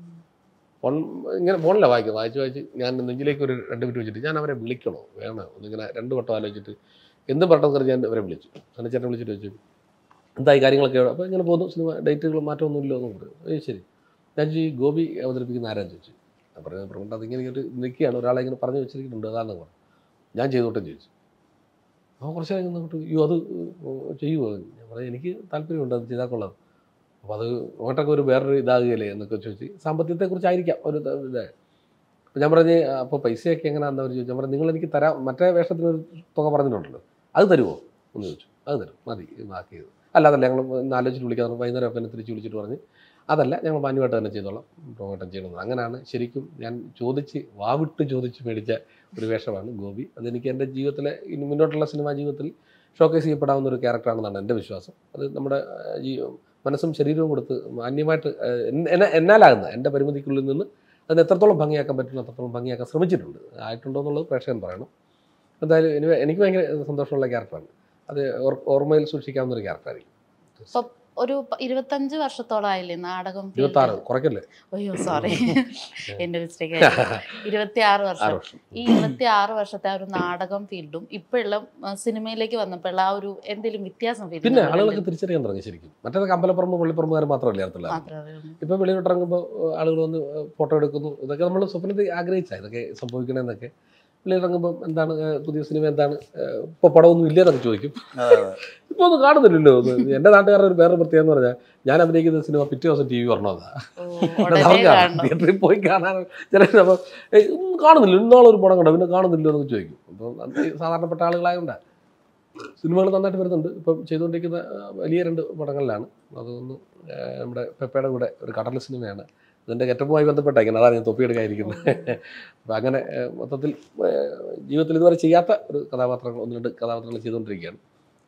ഫോൺ ഇങ്ങനെ ഫോണിലാണ് വായിക്കുന്നത് വായിച്ച് വായിച്ച് ഞാൻ നെഞ്ചിലേക്ക് ഒരു രണ്ട് മിനിറ്റ് വെച്ചിട്ട് ഞാൻ അവരെ വിളിക്കണോ വേണോ ഒന്നിങ്ങനെ രണ്ട് വട്ടം ആലോചിച്ചിട്ട് എന്ത് പെട്ടെന്ന് കയറി ഞാൻ അവരെ വിളിച്ചു സണ്ണിച്ചേട്ടനെ വിളിച്ചിട്ട് വെച്ചു എന്തായി കാര്യങ്ങളൊക്കെ അപ്പോൾ ഇങ്ങനെ പോകുന്നു സിനിമ ഡേറ്റുകൾ മാറ്റമൊന്നുമില്ലോ എന്ന് പറഞ്ഞു ഏയ് ശരി ഞാൻ ചോദിച്ചു, ഈ ഗോപി അവതരിപ്പിക്കുന്ന ആരാന്ന് ചോദിച്ചു ഞാൻ പറഞ്ഞു പ്രമുഖ അതിങ്ങനെ ഇങ്ങനെ നിൽക്കുകയാണ് ഒരാളെ ഇങ്ങനെ പറഞ്ഞു വെച്ചിരിക്കുന്നുണ്ട് അതാണെന്ന് പറഞ്ഞു ഞാൻ ചെയ്തോട്ടെ ചോദിച്ചു അപ്പോൾ കുറച്ച് നേരം നിന്നിട്ട് അയ്യോ അത് ചെയ്യുമോ ഞാൻ പറഞ്ഞു എനിക്ക് താല്പര്യമുണ്ട് അത് ചെയ്താൽ കൊള്ളാം അപ്പോൾ അത് അങ്ങോട്ടൊക്കെ ഒരു വേറൊരു ഇതാകുകയല്ലേ എന്നൊക്കെ ചോദിച്ച് സാമ്പത്തികത്തെക്കുറിച്ചായിരിക്കാം ഒരു ഇത് ഇത് അപ്പോൾ ഞാൻ പറഞ്ഞ് അപ്പോൾ പൈസയൊക്കെ എങ്ങനെയാണെന്ന് അവർ ചോദിച്ചു ഞാൻ പറഞ്ഞു നിങ്ങൾ എനിക്ക് തരാം മറ്റേ വേഷത്തിന് ഒരു തുക പറഞ്ഞിട്ടുണ്ടല്ലോ അത് തരുമോ എന്ന് ചോദിച്ചു അത് തരും മതി ബാക്കിയത് അല്ല അതല്ല ഞങ്ങൾ ഇന്ന് ആലോചിച്ചിട്ട് വിളിക്കാൻ പറഞ്ഞു വൈകുന്നേരം ഒക്കെ എന്നെ തിരിച്ച് വിളിച്ചിട്ട് പറഞ്ഞ് അതല്ല ഞങ്ങൾ മാന്യമായിട്ട് തന്നെ ചെയ്തോളാം പ്രൊമോട്ടം ചെയ്യണമെന്ന് അങ്ങനെയാണ് ശരിക്കും ഞാൻ ചോദിച്ച് വാവിട്ട് ചോദിച്ച് മേടിച്ച ഒരു വേഷമാണ് ഗോപി അതെനിക്ക് എൻ്റെ ജീവിതത്തിലെ ഇനി മുന്നോട്ടുള്ള സിനിമാ ജീവിതത്തിൽ ഷോക്കേസ് ചെയ്യപ്പെടാവുന്ന ഒരു ക്യാരക്ടറാണെന്നാണ് എൻ്റെ വിശ്വാസം അത് നമ്മുടെ ആ, ജീ മനസ്സും ശരീരവും കൊടുത്ത് മാന്യമായിട്ട് ആ, എന്നെ- എന്നെ എന്നാലാകുന്ന എൻ്റെ പരിമിതിക്കുള്ളിൽ നിന്ന് അതിന് എത്രത്തോളം ഭംഗിയാക്കാൻ പറ്റുന്നു അത്രത്തോളം ഭംഗിയാക്കാൻ ശ്രമിച്ചിട്ടുണ്ട് ആയിട്ടുണ്ടോ എന്നുള്ളത് പ്രേക്ഷകൻ പറയണം എന്തായാലും എനിക്ക് എനിക്ക് ഭയങ്കര സന്തോഷമുള്ള ക്യാരക്ടറാണ് അത് ഓർ- ഓർമ്മയിൽ സൂക്ഷിക്കാവുന്ന ഒരു ക്യാരക്ടറായിരിക്കും ഇപ്പൊ ഒരു പ- ഇരുപത്തഞ്ച് വർഷത്തോളായില്ലേ നാടകം field ഇരുപത്തി ആറ് ല്? കുറയ്ക്കല്ലേ അയ്യോ സോറി എന്റെ മിസ്റ്റേക്ക് ഇരുപത്തി ആറ് ആറ് വർഷം വർഷം ഈ ഇരുപത്തി ആറ് വർഷത്തെ ആ ഒരു നാടകം ഫീൽഡും ഇപ്പോഴുള്ള ആ, സിനിമയിലേക്ക് വന്നപ്പോഴുള്ള ആ ഒരു എന്തെങ്കിലും വ്യത്യാസം feel പിന്നെ ചെയ്യുന്നുണ്ടോ? ആളുകളൊക്കെ തിരിച്ചറിയാൻ തുടങ്ങി ശരിക്കും മറ്റേതൊക്കെ അമ്പലപ്പുറമ്പ് പള്ളിപ്പുറമ്പുകാർ മാത്രമല്ല അടുത്തുള്ള മാത്രമേ അറിയുള്ളൂ. ഇപ്പം വെളിയിലോട്ട് ഇറങ്ങുമ്പോൾ ആളുകൾ വന്ന് ഫോട്ടോ എടുക്കുന്നു ഇതൊക്കെ നമ്മൾ സ്വപ്നത്തിൽ ആഗ്രഹിച്ചാൽ ഇതൊക്കെ സംഭവിക്കണമെന്നൊക്കെ വെളിയിലിറങ്ങുമ്പോൾ എന്താണ് ഏഹ്, പുതിയ സിനിമ എന്താണ് ഏഹ്, ഇപ്പോൾ പടമൊന്നും ഇല്ലേ എന്നൊക്കെ ചോദിക്കും ഇപ്പോൾ ഒന്നും കാണുന്നില്ലല്ലോ ഒന്ന് എൻ്റെ നാട്ടുകാരുടെ ഒരു വേറെ പ്രത്യേകത എന്ന് പറഞ്ഞാൽ ഞാൻ അഭിനയിക്കുന്ന സിനിമ പിറ്റേ ദിവസം ടി വി വരണതാ ഓ, ഉടനെ കാണണം തിയേറ്ററിൽ പോയി കാണാൻ ചില അപ്പോൾ ഒന്നും കാണുന്നില്ല ഇന്നാളെ ഒരു പടം കണ്ടോ പിന്നെ കാണുന്നില്ലോ എന്നൊക്കെ ചോദിക്കും അപ്പം അത് ഈ സാധാരണപ്പെട്ട ആളുകളായതുകൊണ്ടാണ് സിനിമകൾ നന്നായിട്ട് വരുന്നുണ്ട് ഇപ്പം ചെയ്തുകൊണ്ടിരിക്കുന്ന ആ, വലിയ രണ്ട് പടങ്ങളിലാണ് അതൊന്ന് ആ, നമ്മുടെ പെപ്പയുടെ കൂടെ ഒരു കടൽ സിനിമയാണ് അതിൻ്റെ ഗെറ്റപ്പുമായി ബന്ധപ്പെട്ടായിരിക്കണം അതാണ് ഞാൻ തൊപ്പിയെടുക്കാതിരിക്കുന്നത് അപ്പം അങ്ങനെ ആ, മൊത്തത്തിൽ ആ, ജീവിതത്തിൽ ഇതുവരെ ചെയ്യാത്ത ഒരു കഥാപാത്രങ്ങൾ ഒന്ന് രണ്ട് കഥാപാത്രങ്ങൾ ചെയ്തുകൊണ്ടിരിക്കുകയാണ്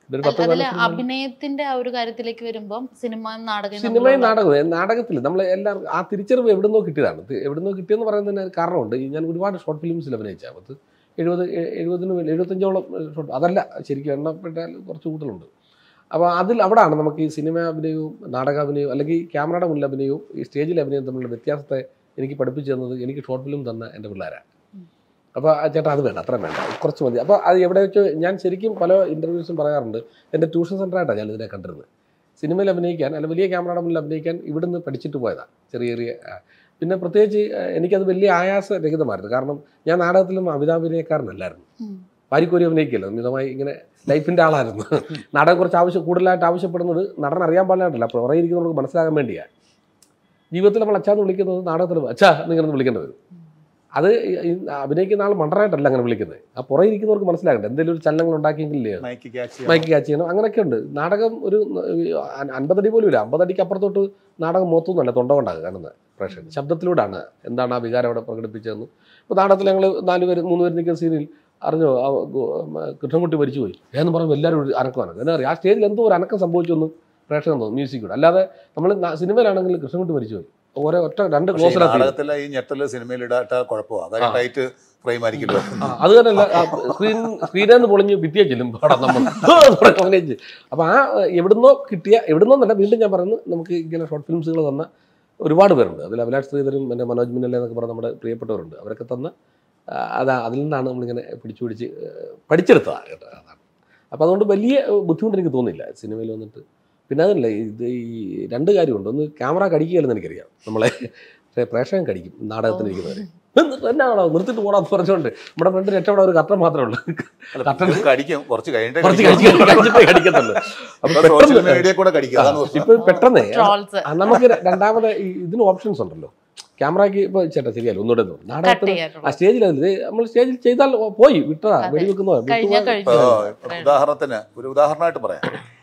ഒരു പത്ത് അതില് പതിനഞ്ച് സിനിമ- അഭിനയത്തിന്റെ ആ ഒരു കാര്യത്തിലേക്ക് വരുമ്പോൾ സിനിമയും നാടകവും സിനിമയും തമ്മിലുള്ള- നാടകവും നാടകത്തിൽ നമ്മൾ എല്ലാവർക്കും ആ തിരിച്ചറിവ് എവിടുന്നോ കിട്ടിയതാണ് ഇത് എവിടുന്നോ കിട്ടിയെന്ന് പറയുന്നതിന് ഒരു കാരണമുണ്ട് ഈ ഞാൻ ഒരുപാട് ഷോർട്ട് ഫിലിംസിൽ അഭിനയിച്ച പത്ത് എഴുപത് എ- എഴുപതിന് മേൽ എഴുപത്തഞ്ചോളം ഷോർട്ട് അതല്ല ശരിക്കും എണ്ണപ്പെട്ടാൽ കുറച്ച് കൂടുതലുണ്ട് അപ്പോൾ അതിൽ അവിടെയാണ് നമുക്ക് ഈ സിനിമ അഭിനയവും നാടകാഭിനയവും അല്ലെങ്കിൽ ക്യാമറയുടെ മുന്നിൽ അഭിനയവും ഈ സ്റ്റേജിൽ അഭിനയവും തമ്മിലുള്ള വ്യത്യാസത്തെ എനിക്ക് പഠിപ്പിച്ചു തന്നത് എനിക്ക് ഷോർട്ട് ഫിലിം തന്ന എൻ്റെ പിള്ളേരാണ് അപ്പോൾ ചേട്ടാ അത് വേണ്ട അത്രയും വേണ്ട കുറച്ച് മതി അപ്പോൾ അത് എവിടെ വെച്ച് ഞാൻ ശരിക്കും പല ഇൻ്റർവ്യൂസും പറയാറുണ്ട് എൻ്റെ ട്യൂഷൻ സെൻ്ററായിട്ടാണ് ഞാൻ ഇതിനെ കണ്ടിരുന്നത് സിനിമയിൽ അഭിനയിക്കാൻ അല്ല വലിയ ക്യാമറയുടെ മുന്നിൽ അഭിനയിക്കാൻ ഇവിടുന്ന് പഠിച്ചിട്ട് പോയതാണ് ചെറിയ ചെറിയ ആ. പിന്നെ പ്രത്യേകിച്ച് ആ, എനിക്കത് വലിയ ആയാസരഹിതമായിരുന്നു കാരണം ഞാൻ നാടകത്തിലും അമിതാഭിനയക്കാരനല്ലായിരുന്നു ഉം. വാരിക്കോരി അഭിനയിക്കില്ല മിതമായി ഇങ്ങനെ ലൈഫിൻ്റെ ആളായിരുന്നു നാടകം കുറച്ച് ആവശ്യം കൂടുതലായിട്ട് ആവശ്യപ്പെടുന്നത് നടൻ അറിയാൻ പാടില്ലായിട്ടില്ല അപ്പോൾ പുറകെ ഇരിക്കുന്നവർക്ക് മനസ്സിലാകാൻ വേണ്ടിയാണ് ജീവിതത്തിൽ നമ്മൾ അച്ഛാന്ന് വിളിക്കുന്നത് നാടകത്തിൽ അച്ഛാ എന്നിങ്ങനെ വിളിക്കേണ്ടി വരും അത് ഈ- ഈ അഭിനയിക്കുന്ന ആൾ മണ്ടറായിട്ടല്ല അങ്ങനെ വിളിക്കുന്നത് ആ പുറകെ ഇരിക്കുന്നവർക്ക് മനസ്സിലാകട്ടെ എന്തെങ്കിലും ഒരു ചലനങ്ങൾ ഉണ്ടാക്കിയെങ്കിലേ മൈക്ക് ക്യാച്ച് മൈക്ക് ക്യാച്ച് ചെയ്യണം അങ്ങനെയൊക്കെ ഉണ്ട് നാടകം ഒരു അ- അൻപതടി പോലും ഇല്ല അമ്പതടിക്ക് അപ്പുറത്തോട്ട് നാടകം മൊത്തമൊന്നുമല്ല തൊണ്ട കൊണ്ടാണ് കാണുന്നത് പ്രേക്ഷകൻ ശബ്ദത്തിലൂടെയാണ് എന്താണ് ആ വികാരം അവിടെ പ്രകടിപ്പിച്ചതെന്ന് ഇപ്പോൾ നാടകത്തിൽ ഞങ്ങൾ നാല് പേര് മൂന്ന് പേര് നിൽക്കുന്ന സീനിൽ അറിഞ്ഞോ ആ ഗോ- മ, കൃഷ്ണൻകുട്ടി മരിച്ചുപോയി എന്ന് പറയുമ്പോൾ എല്ലാവരും ഒരു അനക്കമാണ് എന്താ പറയുക ആ സ്റ്റേജിൽ എന്തോ ഒരു അനക്കം സംഭവിച്ചൊന്നും പ്രേക്ഷകൻ തോന്നും മ്യൂസിക് കൂടെ അല്ലാതെ നമ്മൾ സിനിമയിലാണെങ്കിൽ കൃഷ്ണൻകുട്ടി മരിച്ചുപോയി ഓരോ ഒറ്റ രണ്ട് പക്ഷേ ഈ ക്ലോസിലാക്കി നാടകത്തിലെ ഈ ഞെട്ടല് സിനിമയിൽ ഇടാട്ട കുഴപ്പമാണ് കാര്യം ആ. ടൈറ്റ് ഫ്രെയിം ആയിരിക്കുമല്ലോ ആ, അത് തന്നെയല്ല സ്ക്രീൻ സ്ക്രീനിൽ നിന്ന് പൊളിഞ്ഞ് ഭിത്തിയെ ചെല്ലും പാടാം നമ്മൾ അങ്ങനെ ചെയ്യും. അപ്പോൾ ആ എവിടുന്നോ കിട്ടിയ എവിടുന്നോ എന്നല്ല വീണ്ടും ഞാൻ പറയുന്നു നമുക്ക് ഇങ്ങനെ ഷോർട്ട് ഫിലിംസുകൾ തന്ന ഒരുപാട് പേരുണ്ട് അതിൽ അഭിലാഷ് ശ്രീധരും എൻ്റെ മനോജ് മിന്നലെ എന്നൊക്കെ പറഞ്ഞ നമ്മുടെ പ്രിയപ്പെട്ടവരുണ്ട് അവരൊക്കെ തന്ന ആ, അതാ അതിൽ നിന്നാണ് നമ്മളിങ്ങനെ പിടിച്ചു പിടിച്ച് ഏഹ്, പഠിച്ചെടുത്തതാണ് കേട്ടോ അതാണ് അപ്പോൾ അതുകൊണ്ട് വലിയ ഏഹ്, ബുദ്ധിമുട്ട് എനിക്ക് തോന്നിയില്ല സിനിമയിൽ വന്നിട്ട് പിന്നെ അതല്ല ഇത് ഈ രണ്ട് കാര്യമുണ്ട് ഒന്ന് ക്യാമറ കടിക്കുകയല്ലെന്ന് എനിക്കറിയാം നമ്മളെ പക്ഷേ പ്രേക്ഷകൻ കടിക്കും നാടകത്തിന് ഇരിക്കുന്നവർ എന്നാണോ നിർത്തിട്ട് പോടാന്ന് പറഞ്ഞുകൊണ്ട് നമ്മുടെ ഫ്രണ്ട് രക്ഷപ്പെടാൻ ഒരു കട്ടൻ മാത്രമേ ഉള്ളൂ അല്ല, കട്ടൻ ഇത് കടിക്കും കുറച്ച് കഴിഞ്ഞിട്ടേ കുറച്ച് കടിക്കൂ. കഴിച്ച് കഴിച്ചിട്ടേ കടിക്കത്തുള്ളൂ അപ്പൊ സോഷ്യൽ പെട്ടെന്ന് മീഡിയ കൂടെ കടിക്കുക അതാണ് പ്രശ്നം. ഇപ്പൊ പെട്ടെന്നേ ട്രോൾസ് ആ, നമുക്ക് രണ്ടാമത് ഈ ഇതിന് ഓപ്ഷൻസ് ഉണ്ടല്ലോ ക്യാമറയ്ക്ക് ഇപ്പൊ ചേട്ടാ ശരിയല്ല ഒന്നുകൂടെ ഒന്ന് കട്ട് നാടകത്തിന് ആ ചെയ്യാറുള്ളത് സ്റ്റേജിൽ നമ്മൾ സ്റ്റേജിൽ ചെയ്താൽ ഓ, പോയി വിട്ടതാ അതെ. വെടിവെക്കുന്നോ കഴിഞ്ഞ വിട്ടുപോയി. കഴിഞ്ഞു ഇപ്പൊ ഉദാഹരണത്തിന് ഒരു ഉദാഹരണമായിട്ട് പറയാം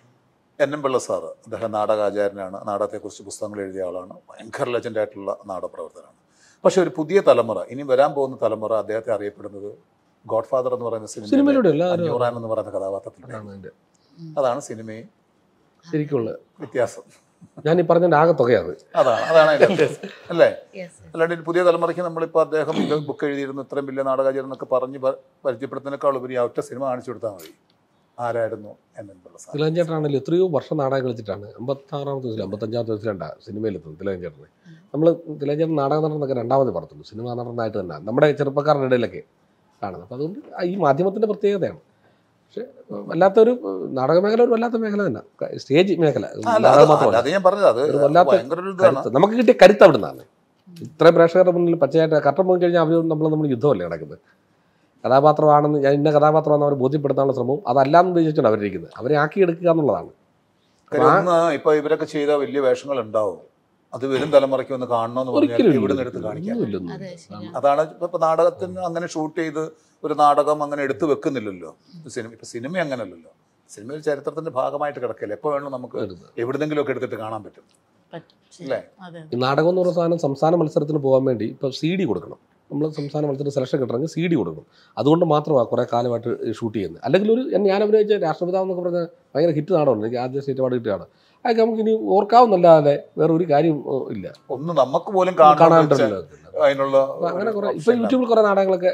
എൻ എം പിള്ള സാറ് അദ്ദേഹം നാടകാചാര്യനാണ് നാടകത്തെക്കുറിച്ച് പുസ്തകങ്ങൾ എഴുതിയ ആളാണ് ഭയങ്കര ലെജൻഡായിട്ടുള്ള നാടകപ്രവർത്തകനാണ് പക്ഷെ ഒരു പുതിയ തലമുറ ഇനി വരാൻ പോകുന്ന തലമുറ അദ്ദേഹത്തെ അറിയപ്പെടുന്നത് ഗോഡ് ഫാദർ എന്ന് പറയുന്ന സിനിമ സിനിമയിലൂടെ എല്ലാവരും അഞ്ഞൂറാൻ എന്ന് പറയുന്ന കഥാപാത്രത്തിലൂടെ അതാണ് അതിന്റെ അതാണ് സിനിമയും ശരിക്കുള്ള വ്യത്യാസം ഞാൻ ഈ പറഞ്ഞതിന്റെ ആകെ തുകയാണ് അതാണ് അതാണ് അതിന്റെ വ്യത്യാസം അല്ലേ യെസ് അല്ലാണ്ട് ഈ പുതിയ തലമുറയ്ക്ക് നമ്മളിപ്പോൾ അദ്ദേഹം ഇത് ബുക്ക് എഴുതിയിരുന്നു ഇത്രയും വലിയ നാടകാചാര്യൻ എന്നൊക്കെ പറഞ്ഞ് പ- പരിചയപ്പെടുത്തുന്നതിനേക്കാൾ ഉപരി ആ ഒറ്റ സിനിമ കാണിച്ചു കൊടുത്താൽ മതി ആരായിരുന്നു എൻ എൻ പിള്ള സാർ തിലകഞ്ചേട്ടനാണെങ്കിൽ എത്രയോ വർഷം നാടകം കളിച്ചിട്ടാണ് അമ്പത്താറാമത്തെ വയസ്സിൽ അമ്പത്തഞ്ചാമത്തെ വയസ്സിലുണ്ടാ സിനിമയിലെത്തുന്നത് തിലകഞ്ചേട്ടന് നമ്മൾ തിലകഞ്ചേട്ടൻ നാടക നടന്നൊക്കെ രണ്ടാമത് പറഞ്ഞിട്ടുണ്ട് സിനിമ നടനായിട്ട് തന്നെ നമ്മുടെ ചെറുപ്പക്കാരുടെ ഇടയിലൊക്കെ കാണുന്നത് അപ്പോൾ അതുകൊണ്ട് ആ ഈ മാധ്യമത്തിൻ്റെ പ്രത്യേകതയാണ് പക്ഷേ വല്ലാത്തൊരു നാടക മേഖല ഒരു വല്ലാത്ത മേഖല തന്നെ സ്റ്റേജ് മേഖല അല്ല, നാടകം അത് മാത്രമല്ല അത് ഞാൻ പറഞ്ഞത് അത് ഒരു വല്ലാത്ത ഭയങ്കര ഒരു ഇതാണ് കരുത്ത് നമുക്ക് കിട്ടിയ കരുത്ത് അവിടെ നിന്നാണ് ഇത്രയും പ്രേക്ഷകരുടെ മുന്നിൽ പച്ചയായിട്ട് കട്ടം പോയി കഴിഞ്ഞാൽ അവർ നമ്മൾ നമ്മൾ യുദ്ധമല്ലേ നടക്കുന്നത് കഥാപാത്രമാണെന്ന് ഞാൻ ഇന്ന കഥാപാത്രമാണെന്ന് അവർ ബോധ്യപ്പെടുത്താനുള്ള ശ്രമവും അതല്ലാന്ന് ഉദ്ദേശിച്ചാണ് അവരിരിക്കുന്നത് അവരെ ആക്കിയെടുക്കുക എന്നുള്ളതാണ് കാര്യം ഒന്ന് ഇപ്പൊ ഇവരൊക്കെ ചെയ്ത വലിയ വേഷങ്ങൾ ഉണ്ടാവും അത് വരും തലമുറയ്ക്ക് ഒന്ന് കാണണമെന്ന് പറഞ്ഞാൽ ഒരിക്കലും ഇവിടുന്ന് എടുത്ത് കാണിക്കാം ഒന്നുമില്ല, അതെ ഒന്നുമില്ല. ശരിയാണ് അതാണ് ഇപ്പൊ ഇപ്പൊ നാടകത്തിന് അങ്ങനെ ഷൂട്ട് ചെയ്ത് ഒരു നാടകം അങ്ങനെ എടുത്തു വെക്കുന്നില്ലല്ലോ സിനിമ ഇപ്പൊ സിനിമ അങ്ങനല്ലല്ലോ സിനിമ ഒരു ചരിത്രത്തിന്റെ ഭാഗമായിട്ട് കിടക്കില്ല എപ്പോ വേണം നമുക്ക് വരുന്നത്. എവിടെന്നെങ്കിലും ഒക്കെ എടുത്തിട്ട് കാണാൻ പറ്റും പറ്റും ശരി. അല്ലേ? അതെ ഈ നാടകം എന്ന് പറയുന്ന സാധനം സംസ്ഥാന മത്സരത്തിന് പോകാൻ വേണ്ടി ഇപ്പോൾ സി ഡി കൊടുക്കണം നമ്മൾ സംസ്ഥാന മത്സരത്തിന് സെലക്ഷൻ കിട്ടണമെങ്കിൽ സി ഡി കൊടുക്കണം അതുകൊണ്ട് മാത്രമാണ് കുറേ കാലമായിട്ട് ഷൂട്ട് ചെയ്യുന്നത് അല്ലെങ്കിൽ ഒരു ഞാൻ- ഞാൻ അഭിനയിച്ച രാഷ്ട്രപിതാവ് എന്നൊക്കെ പറഞ്ഞ ഭയങ്കര ഹിറ്റ് നാടകമാണ് എനിക്ക് ആദ്യ സ്റ്റേറ്റ് അവാർഡ് കിട്ടിയാണ് അതൊക്കെ നമുക്ക് ഇനി ഓർക്കാവുന്നല്ലാതെ വേറെ ഒരു കാര്യം ഓ, ഇല്ല ഒന്ന് നമുക്ക് പോലും കാണാൻ കാണാണ്ടല്ലോ അതിനുള്ള അപ്പൊ അങ്ങനെ ഒരു കുറെ option ഇപ്പൊ ഇല്ല. യൂട്യൂബിൽ കുറെ നാടകങ്ങളൊക്കെ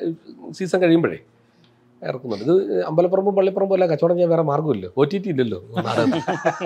സീസൺ കഴിയുമ്പോഴേ ഇറക്കുന്നുണ്ട് ഇത് അമ്പലപ്പുറമ്പും പള്ളിപ്പുറമ്പും എല്ലാം കച്ചവടം ചെയ്യാൻ വേറെ മാർഗ്ഗമില്ല ഒ ടി ടി ഇല്ലല്ലോ നാടകത്തിൽ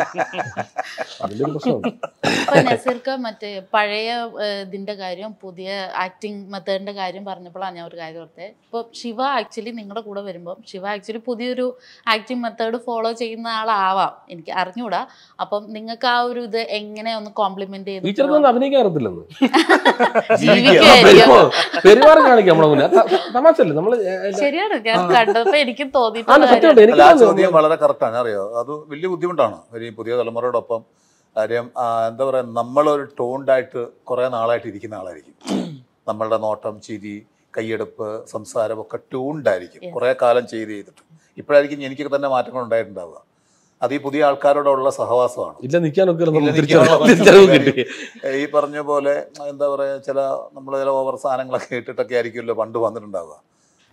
അതിന്റെ ഒരു പ്രശ്നമുണ്ട് ഇപ്പൊ നസീർക്ക് മറ്റേ പഴയ ഏഹ്, ഇതിന്റെ കാര്യം പുതിയ ആക്ടിങ് മെത്തേഡിന്റെ കാര്യം പറഞ്ഞപ്പോഴാണ് ഞാൻ ഒരു കാര്യം ഓർത്തത് ഇപ്പൊ ശിവ ആക്ച്വലി നിങ്ങളുടെ കൂടെ വരുമ്പോൾ ശിവ ആക്ച്വലി പുതിയൊരു ആക്ടിങ് മെത്തേഡ് ഫോളോ ചെയ്യുന്ന ആളാവാം എനിക്ക് അറിഞ്ഞൂടാ അപ്പം നിങ്ങൾക്ക് ആ ഒരു ഇത് എങ്ങനെ ഒന്ന് കോംപ്ലിമെന്റ് ചെയ്ത് ടീച്ചർക്കൊന്നും അഭിനയിക്കാൻ അറിയത്തില്ലെന്ന് ജീവിക്കുകയായിരിക്കും. പെരുമാറി കാണിക്കാം നമ്മളെ മുന്നേ ത- തമാശല്ലേ നമ്മള് ഏ- ഏ- ശരിയാണ് ഞാൻ കണ്ടപ്പോ എനിക്ക് ആണ് തോന്നിയിട്ടുള്ള കാര്യം സത്യമുണ്ട് എനിക്ക് അല്ല, ആ തോന്നുന്നു. ചോദ്യം വളരെ കറക്റ്റാണ് അറിയോ അത് വലിയ ബുദ്ധിമുട്ടാണ് ഒരു ഈ പുതിയ തലമുറയോടൊപ്പം കാര്യം ആ, എന്താ പറയാ നമ്മളൊരു ടോണ്ടായിട്ട് കുറെ നാളായിട്ട് ഇരിക്കുന്ന ആളായിരിക്കും നമ്മളുടെ നോട്ടം ചിരി കൈയെടുപ്പ് സംസാരം ഒക്കെ ട്യൂൺഡായിരിക്കും Yes. കുറെ കാലം ചെയ്ത് ചെയ്തിട്ട് ഇപ്പോഴായിരിക്കും എനിക്ക് തന്നെ മാറ്റങ്ങൾ ഉണ്ടായിട്ടുണ്ടാവുക അത് ഈ പുതിയ ആൾക്കാരോടുള്ള സഹവാസമാണ് ഇല്ല നിൽക്കാനൊക്കെ ഇല്ല, നമുക്ക് നിൽക്കാനുള്ള തിരിച്ചറിവ് തിരിച്ചറിവ് കിട്ടി ഈ പറഞ്ഞ പോലെ എന്താ പറയാ ചില നമ്മൾ ചില ഓവർ സാധനങ്ങളൊക്കെ ഇട്ടിട്ടൊക്കെ ആയിരിക്കുമല്ലോ പണ്ട് വന്നിട്ടുണ്ടാവുക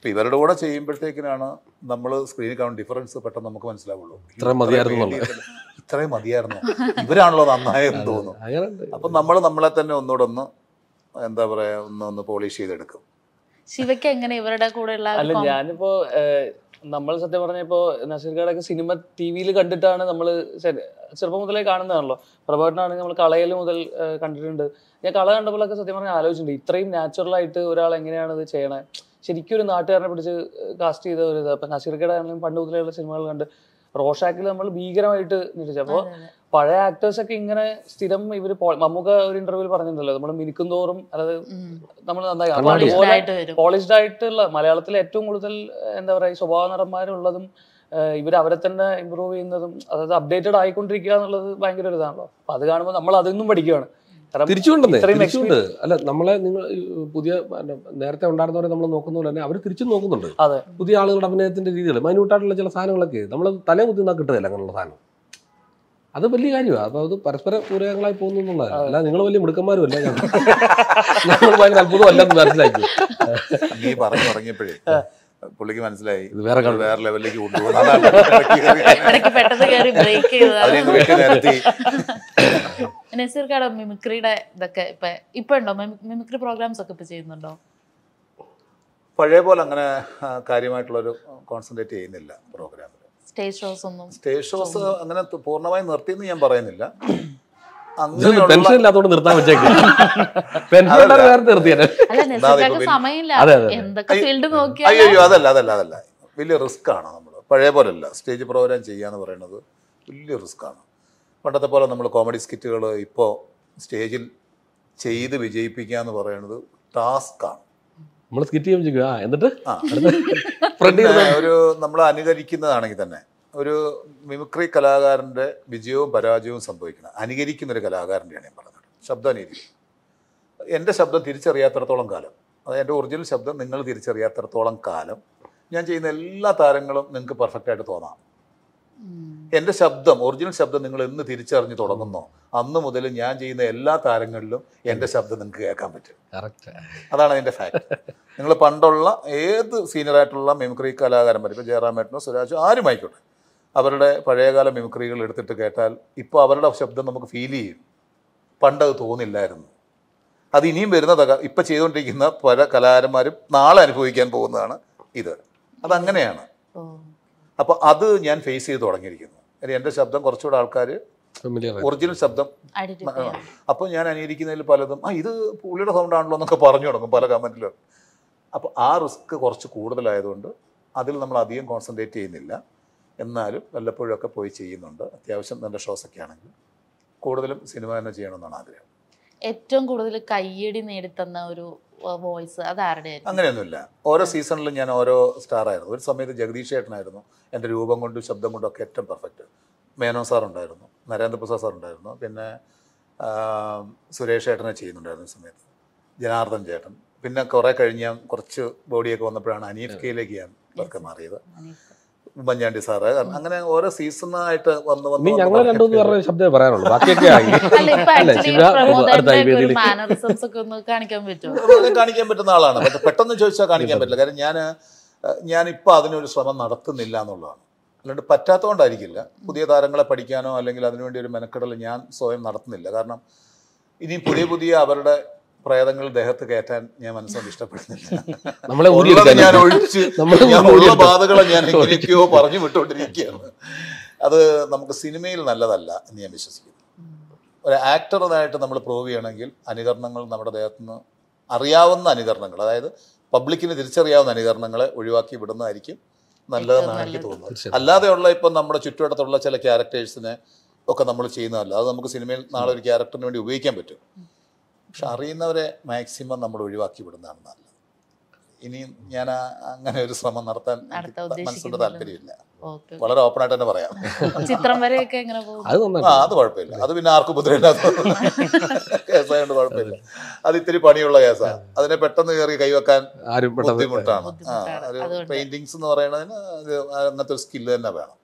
അപ്പം ഇവരുടെ കൂടെ ചെയ്യുമ്പോഴത്തേക്കിനാണ് നമ്മൾ സ്ക്രീനിൽ കാണുന്ന ഡിഫറൻസ് പെട്ടെന്ന് നമുക്ക് മനസ്സിലാവുള്ളൂ ഇത്രയും മതിയായിരുന്നു എന്നുള്ളത്. വേണ്ടിയിരുന്നില്ല. ഇത്രയും മതിയായിരുന്നു ഇവരാണല്ലോ നന്നായെന്ന് തോന്നും അങ്ങനെ അപ്പം നമ്മൾ നമ്മളെ തന്നെ ഒന്നുകൂടെ ഒന്ന് എന്താ പറയുക ഒന്ന് ഒന്ന് പോളിഷ് ചെയ്തെടുക്കും ശിവയ്ക്ക് എങ്ങനെ ഇവരുടെ കൂടെയുള്ള ആ ഒരു അല്ല com- ഞാനിപ്പോ ഏഹ്, നമ്മൾ സത്യം പറഞ്ഞപ്പോ നസീർക്കാടൊക്കെ സിനിമ ടി വിയിൽ കണ്ടിട്ടാണ് നമ്മൾ ചെറുപ്പം മുതലേ കാണുന്നതാണല്ലോ പ്രഭാകരനാണെങ്കിൽ നമ്മൾ കളയിൽ മുതൽ ഏഹ്, കണ്ടിട്ടുണ്ട് ഞാൻ കള കണ്ടപ്പോഴൊക്കെ സത്യം പറഞ്ഞാൽ ആലോചിച്ചിട്ടുണ്ട് ഇത്രയും നാച്ചുറൽ ആയിട്ട് ഒരാൾ എങ്ങനെയാണ് ഇത് ചെയ്യണേ ശരിക്കും ഒരു നാട്ടുകാരനെ പിടിച്ച് കാസ്റ്റ് ചെയ്ത ഒരു ഇത് അപ്പൊ നസീർക്കട ആണെങ്കിലും പണ്ട് മുതലുള്ള സിനിമകൾ കണ്ട് റോഷാക്കിൽ നമ്മൾ ഭീകരമായിട്ട് നിരച്ചു അപ്പോൾ അതെ, അതെ. പഴയ ആക്ടേഴ്സ് ഒക്കെ ഇങ്ങനെ സ്ഥിരം ഇവര് പോ- മമ്മൂക്ക ഒരു ഇന്റർവ്യൂവിൽ പറഞ്ഞിട്ടുണ്ടല്ലോ നമ്മൾ മിനിക്കും തോറും അതായത് ഉം. നമ്മൾ നന്നായി അപ്പൊ കണ്ണാടി. Polished അതുപോലെ ആയിട്ട് വരും പോളിഷ്ഡ് ആയിട്ടുള്ള മലയാളത്തിലെ ഏറ്റവും കൂടുതൽ ഏഹ്, എന്താ പറയുക സ്വഭാവ നടന്മാരുള്ളതും ഇവർ അവരെ തന്നെ ഇമ്പ്രൂവ് ചെയ്യുന്നതും അതായത് അപ്ഡേറ്റഡ് ആയിക്കൊണ്ടിരിക്കുക എന്നുള്ളത് ഭയങ്കര ഒരു ഇതാണല്ലോ അപ്പൊ അത് കാണുമ്പോൾ നമ്മൾ അതിൽ നിന്നും പഠിക്കുകയാണ് കാരണം തിരിച്ചുകൊണ്ടെന്നേ ഇത്രയും തിരിച്ചുകൊണ്ട് അല്ല നമ്മളെ നിങ്ങൾ ഈ പുതിയ പിന്നെ നേരത്തെ ഉണ്ടായിരുന്നവരെ നമ്മൾ നോക്കുന്ന പോലെ തന്നെ അവർ തിരിച്ചും നോക്കുന്നുണ്ട് അതെ പുതിയ ആളുകളുടെ അഭിനയത്തിന്റെ രീതികൾ മൈന്യൂട്ടായിട്ടുള്ള ചില സാധനങ്ങളൊക്കെ നമ്മൾ തലേ കുത്തി നിന്നാ കിട്ടുന്നില്ല അങ്ങനെയുള്ള സാധനം അത് വലിയ കാര്യമാണ് അപ്പൊ അത് പരസ്പര പൂരകങ്ങളായി പോകുന്നു എന്നുള്ളതാണ് അല്ല നിങ്ങൾ വലിയ മിടുക്കന്മാരും അല്ല ഞങ്ങൾ നമ്മൾ ഭയങ്കര അത്ഭുതമല്ലെന്ന് മനസ്സിലാക്കി നീ പറഞ്ഞു തുടങ്ങിയപ്പോഴേ പുള്ളിക്ക് മനസ്സിലായി ഇത് വേറെ ഇത് വേറെ ലെവലിലേക്ക് കൊണ്ടുപോകുന്നു അതാണ് ഇടയ്ക്ക് കയറി ഇടയ്ക്ക് പെട്ടെന്ന് കയറി ബ്രേക്ക് ചെയ്തതാണ് അതിനെ അങ്ങ് വെട്ടി നിരത്തി നസീർ കാട മിമിക്രിയുടെ ഇതൊക്കെ ഇപ്പൊ ഇപ്പൊ ഉണ്ടോ മിമിക്രി പ്രോഗ്രാംസ് ഒക്കെ ഇപ്പൊ ചെയ്യുന്നുണ്ടോ പഴയ പോലെ അങ്ങനെ ആ, കാര്യമായിട്ടുള്ളൊരു കോൺസെൻട്രേറ്റ് ചെയ്യുന്നില്ല പ്രോഗ്രാമിൽ സ്റ്റേജ് ഷോസ് ഒന്നും സ്റ്റേജ് ഷോസ് അങ്ങനെ ത- പൂർണ്ണമായും നിർത്തിയെന്ന് ഞാൻ പറയുന്നില്ല പെൻഷൻ അങ്ങനെയുള്ള ഇല്ലാത്തതുകൊണ്ട് നിർത്താൻ വെച്ചേക്ക് പെൻഷൻ ഉണ്ടായി വേറെ നിർത്തിയാൽ അല്ല നസീർക്കാക്ക് ഇപ്പൊ സമയമില്ല അതെ, അതെ. എന്തൊക്കെ ഫീൽഡ് അയ്യോ നോക്കിയാൽ അയ്യോ അതല്ല അതല്ല അതല്ല വലിയ റിസ്ക് ആണ് നമ്മൾ പഴയ പോലല്ല സ്റ്റേജ് പ്രോഗ്രാം ചെയ്യുക എന്ന് പറയുന്നത് വലിയ റിസ്ക് ആണ് പണ്ടത്തെ പോലെ നമ്മൾ കോമഡി സ്കിറ്റുകൾ ഇപ്പോൾ സ്റ്റേജിൽ ചെയ്ത് വിജയിപ്പിക്കുക എന്ന് പറയുന്നത് ടാസ്ക് ആണ് നമ്മൾ സ്കിറ്റ് ചെയ്യുമ്പോൾ ചോദിക്കും, ആ എന്നിട്ട് ആ ഫ്രണ്ട് പിന്നെ ഒരു നമ്മൾ അനുകരിക്കുന്നതാണെങ്കിൽ തന്നെ ഒരു മിമിക്രി കലാകാരൻ്റെ വിജയവും പരാജയവും സംഭവിക്കണം അനുകരിക്കുന്ന ഒരു കലാകാരൻ്റെയാണ് ഞാൻ പറഞ്ഞത് ശബ്ദം അനുകരിക്കും എൻ്റെ ശബ്ദം തിരിച്ചറിയാത്തിടത്തോളം കാലം അത് എൻ്റെ ഒറിജിനൽ ശബ്ദം നിങ്ങൾ തിരിച്ചറിയാത്തിടത്തോളം കാലം ഞാൻ ചെയ്യുന്ന എല്ലാ താരങ്ങളും നിങ്ങൾക്ക് പെർഫെക്റ്റ് ആയിട്ട് തോന്നാം എൻ്റെ ശബ്ദം ഒറിജിനൽ ശബ്ദം നിങ്ങൾ എന്ന് തിരിച്ചറിഞ്ഞ് തുടങ്ങുന്നോ അന്ന് മുതൽ ഞാൻ ചെയ്യുന്ന എല്ലാ താരങ്ങളിലും എൻ്റെ ശബ്ദം നിങ്ങൾക്ക് കേൾക്കാൻ പറ്റും കറക്റ്റ് അതാണ് അതിൻ്റെ ഫാക്ട് നിങ്ങൾ പണ്ടുള്ള ഏത് സീനിയറായിട്ടുള്ള മിമിക്രി കലാകാരന്മാർ ഇപ്പോൾ ജയറാമേട്ടനോ സുരാജോ ആരും ആയിക്കോട്ടെ അവരുടെ പഴയകാല മിമിക്രികൾ എടുത്തിട്ട് കേട്ടാൽ ഇപ്പോൾ അവരുടെ ശബ്ദം നമുക്ക് ഫീൽ ചെയ്യും പണ്ടത് തോന്നില്ലായിരുന്നു അത് ഇനിയും വരുന്ന തക ഇപ്പം ചെയ്തുകൊണ്ടിരിക്കുന്ന പല കലാകാരന്മാരും നാളെ അനുഭവിക്കാൻ പോകുന്നതാണ് ഇത് അതങ്ങനെയാണ് അപ്പോൾ അത് ഞാൻ ഫേസ് ചെയ്ത് തുടങ്ങിയിരിക്കുന്നു ഇനി എൻ്റെ ശബ്ദം കുറച്ചുകൂടെ ആൾക്കാർ ഫെമിലിയർ ഒറിജിനൽ ശബ്ദം ഐഡന്റിഫൈ അപ്പോൾ ഞാൻ അനുകരിക്കുന്നതിൽ പലതും ആ ഇത് പുള്ളിയുടെ സൗണ്ട് ആണല്ലോ എന്നൊക്കെ പറഞ്ഞു തുടങ്ങും പല കമൻറ്റിലും അപ്പോൾ ആ റിസ്ക് കുറച്ച് കൂടുതലായതുകൊണ്ട് അതിൽ നമ്മൾ അധികം കോൺസെൻട്രേറ്റ് ചെയ്യുന്നില്ല എന്നാലും വല്ലപ്പോഴൊക്കെ പോയി ചെയ്യുന്നുണ്ട് അത്യാവശ്യം നല്ല ഷോസൊക്കെ ആണെങ്കിൽ കൂടുതലും സിനിമ തന്നെ ചെയ്യണമെന്നാണ് ആഗ്രഹം ഏറ്റവും കൂടുതൽ കയ്യടി നേടിത്തന്ന ഒരു വോയിസ് അത് ആരുടെ ആയിരുന്നു അങ്ങനെയൊന്നുമില്ല ഓരോ സീസണിലും ഞാൻ ഓരോ സ്റ്റാർ ആയിരുന്നു ഒരു സമയത്ത് ജഗദീഷ് ചേട്ടനായിരുന്നു എൻ്റെ രൂപം കൊണ്ടും ശബ്ദം കൊണ്ടും ഒക്കെ ഏറ്റവും പെർഫെക്റ്റ് മേനോ സാർ ഉണ്ടായിരുന്നു നരേന്ദ്രപ്രസാദ് സാർ ഉണ്ടായിരുന്നു പിന്നെ ആ, സുരേഷ് ചേട്ടനെ ചെയ്യുന്നുണ്ടായിരുന്നു ഈ സമയത്ത് ജനാർദ്ദൻ ചേട്ടൻ പിന്നെ കുറേ കഴിഞ്ഞ് ഞാൻ കുറച്ച് ബോഡിയൊക്കെ വന്നപ്പോഴാണ് അനീഫ് കെയിലേക്ക് ഞാൻ വർക്ക് മാറിയത് ഉമ്മൻചാണ്ടി സാറ് അങ്ങനെ ഓരോ സീസണായിട്ട് വന്ന് വന്ന് നീ വന്ന് ഞങ്ങൾ രണ്ടു മൂന്ന് പേരുടെ ശബ്ദമേ പറയാനുള്ളൂ ബാക്കിയൊക്കെ ആയി അല്ല ഇപ്പൊ അല്ല ആക്ച്വലി ശിവ അടുത്ത പ്രമോദന്റെ ഒരു വേദിയിൽ മാനറിസംസ് ഒക്കെ ഒന്ന് കാണിക്കാൻ പറ്റുമോ അത് കാണിക്കാൻ പറ്റുന്ന ആളാണ് പക്ഷെ പെട്ടെന്ന് ചോദിച്ചാൽ കാണിക്കാൻ പറ്റില്ല കാരണം ഞാൻ ഞാനിപ്പോൾ അതിനൊരു ശ്രമം നടത്തുന്നില്ല എന്നുള്ളതാണ് അല്ലാണ്ട് പറ്റാത്തതുകൊണ്ടായിരിക്കില്ല പുതിയ താരങ്ങളെ പഠിക്കാനോ അല്ലെങ്കിൽ അതിനുവേണ്ടി ഒരു മെനക്കെടൽ ഞാൻ സ്വയം നടത്തുന്നില്ല കാരണം ഇനി പുതിയ പുതിയ അവരുടെ പ്രേതങ്ങൾ ദേഹത്ത് കയറ്റാൻ ഞാൻ മനസ്സുകൊണ്ട് ഇഷ്ടപ്പെടുന്നില്ല നമ്മളെ ഉള്ളത് ഊരിയെടുക്കാൻ ഞാൻ ഒഴിച്ച് നമ്മളെ ഞാൻ ഉള്ള ഊരിയെടുക്കാൻ. ബാധകളെ ഞാൻ എങ്ങനെയൊക്കെയോ പറഞ്ഞു വിട്ടുകൊണ്ടിരിക്കുകയാണ് അത് നമുക്ക് സിനിമയിൽ നല്ലതല്ല എന്ന് ഞാൻ വിശ്വസിക്കുന്നു ഒരു ആക്ടറിനായിട്ട് നമ്മൾ പ്രൂവ് ചെയ്യണമെങ്കിൽ അനുകരണങ്ങൾ നമ്മുടെ ദേഹത്ത് നിന്ന് അറിയാവുന്ന അനുകരണങ്ങൾ അതായത് പബ്ലിക്കിന് തിരിച്ചറിയാവുന്ന അനുകരണങ്ങളെ ഒഴിവാക്കി വിടുന്നതായിരിക്കും നല്ലതെന്നാണ് എനിക്ക് തോന്നുന്നത് തീർച്ചയായും. അല്ലാതെയുള്ള ഇപ്പം നമ്മുടെ ചുറ്റുവട്ടത്തുള്ള ചില ക്യാരക്ടേഴ്സിനെ ഒക്കെ നമ്മൾ ചെയ്യുന്നതല്ല അത് നമുക്ക് സിനിമയിൽ നാളെ ഒരു ക്യാരക്ടറിന് വേണ്ടി ഉപയോഗിക്കാൻ പറ്റും പക്ഷെ അറിയുന്നവരെ മാക്സിമം നമ്മൾ ഒഴിവാക്കി വിടുന്നതാണ് നല്ലത് ഇനി ഞാൻ ആ- അങ്ങനെ ഒരു ശ്രമം നടത്താൻ എനിക്ക് നടത്താൻ മനസ്സുകൊണ്ട് ഉദ്ദേശിക്കുന്നില്ല. താല്പര്യമില്ല ഓക്കെ വളരെ ഓപ്പൺ ആയിട്ട് തന്നെ പറയാം ചിത്രം വരെയൊക്കെ എങ്ങനെ പോകും അത് ആ നന്നായി അത് കുഴപ്പമില്ല അത് പിന്നെ ആർക്കും ഉപദ്രവില്ലാത്ത കേസായതുകൊണ്ട് കുഴപ്പമില്ല അത് ഇത്തിരി പണിയുള്ള കേസാണ് അതിനെ പെട്ടെന്ന് കയറി കൈവെക്കാൻ ആരും പെട്ടെന്ന് ബുദ്ധിമുട്ടാണ് ആ ബുദ്ധിമുട്ടാണ്. ഒരു അതുകൊണ്ട്. പെയിന്റിങ്സ് എന്ന് പറയുന്നതിന് അത് അങ്ങനത്തെ ഒരു സ്കില്ല് തന്നെ വേണം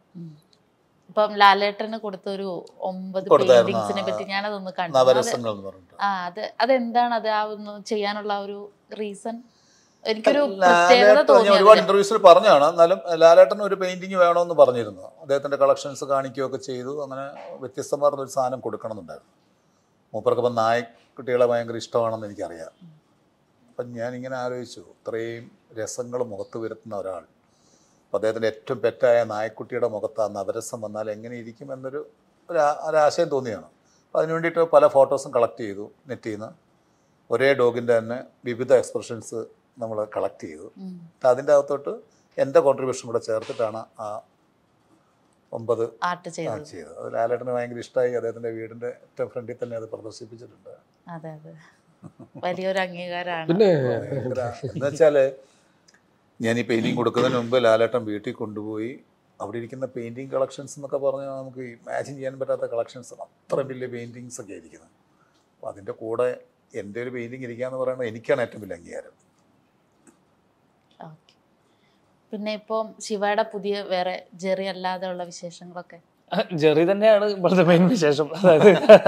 ഇപ്പം ലാലേട്ടന് കൊടുത്ത ഒരു ഒമ്പത് കൊടുത്തായിരുന്നു. പെയിന്റിങ്സിനെ പറ്റി ഞാനതൊന്ന് കണ്ടു അത് നവരസങ്ങൾ എന്ന് പറഞ്ഞിട്ട് ആ അത് അതെന്താണ് അത് ആ ഒന്ന് ചെയ്യാനുള്ള ആ ഒരു റീസൺ എനിക്കൊരു പ്രത്യേകത ലാലേട്ടൻ ഞാൻ ഒരുപാട് തോന്നി ഇന്റർവ്യൂസിൽ പറഞ്ഞാണ് എന്നാലും ലാലേട്ടൻ ഒരു പെയിന്റിങ് വേണമെന്ന് പറഞ്ഞിരുന്നു അദ്ദേഹത്തിന്റെ കളക്ഷൻസ് കാണിക്കുകയൊക്കെ ചെയ്തു അങ്ങനെ വ്യത്യസ്തമാർന്ന ഒരു സാധനം കൊടുക്കണമെന്നുണ്ടായിരുന്നു മൂപ്പർക്ക് ഇപ്പം നായക്കുട്ടികളെ ഭയങ്കര ഇഷ്ടമാണെന്ന് എനിക്കറിയാം അപ്പം ഞാനിങ്ങനെ ആലോചിച്ചു ഇത്രയും രസങ്ങൾ മുഖത്ത് വരുത്തുന്ന ഒരാൾ അപ്പം അദ്ദേഹത്തിൻ്റെ ഏറ്റവും പെറ്റായ നായക്കുട്ടിയുടെ മുഖത്ത് ആ നവരസം വന്നാൽ എങ്ങനെ ഇരിക്കും എന്നൊരു ഒരു ആ- ഒരാശയം തോന്നിയാണ് അപ്പം അതിന് വേണ്ടിയിട്ട് പല ഫോട്ടോസും കളക്ട് ചെയ്തു നെറ്റിൽ നിന്ന് ഒരേ ഡോഗിൻ്റെ തന്നെ വിവിധ എക്സ്പ്രഷൻസ് നമ്മൾ കളക്ട് ചെയ്തു ഉം. എന്നിട്ട് അതിൻ്റെ അകത്തോട്ട് എൻ്റെ കോൺട്രിബ്യൂഷൻ കൂടെ ചേർത്തിട്ടാണ് ആ ഒമ്പത് ആർട്ട് ആ ചെയ്തത് ചെയ്തത് അത് ലാലേട്ടന് ഭയങ്കര ഇഷ്ടമായി അദ്ദേഹത്തിൻ്റെ വീടിൻ്റെ ഏറ്റവും ഫ്രണ്ടിൽ തന്നെ അത് പ്രദർശിപ്പിച്ചിട്ടുണ്ട് അതെ അതെ വലിയൊരു അംഗീകാരമാണ് പിന്നെ ഭയങ്കര എന്ന് വെച്ചാൽ ഞാൻ ഈ പെയിൻറ്റിങ് കൊടുക്കുന്നതിന് മുമ്പ് ലാലേട്ടൻ വീട്ടിൽ കൊണ്ടുപോയി അവിടെ ഇരിക്കുന്ന പെയിൻറ്റിങ് കളക്ഷൻസ് എന്നൊക്കെ പറഞ്ഞാൽ നമുക്ക് ഇമാജിൻ ചെയ്യാൻ പറ്റാത്ത കളക്ഷൻസ് അത്ര വലിയ പെയിൻറ്റിങ്സ് ഒക്കെ ഇരിക്കുന്നത് അപ്പോൾ അതിൻ്റെ കൂടെ എൻ്റെ ഒരു പെയിൻറ്റിങ് ഇരിക്കുക എന്ന് പറയുന്നത് എനിക്കാണ് ഏറ്റവും വലിയ അംഗീകാരം ഓക്കെ പിന്നെ ഇപ്പം ശിവയുടെ പുതിയ വേറെ ജെറി അല്ലാതെ ഉള്ള വിശേഷങ്ങളൊക്കെ ജെറി തന്നെയാണ് ഇപ്പോഴത്തെ മെയിൻ വിശേഷം അതായത്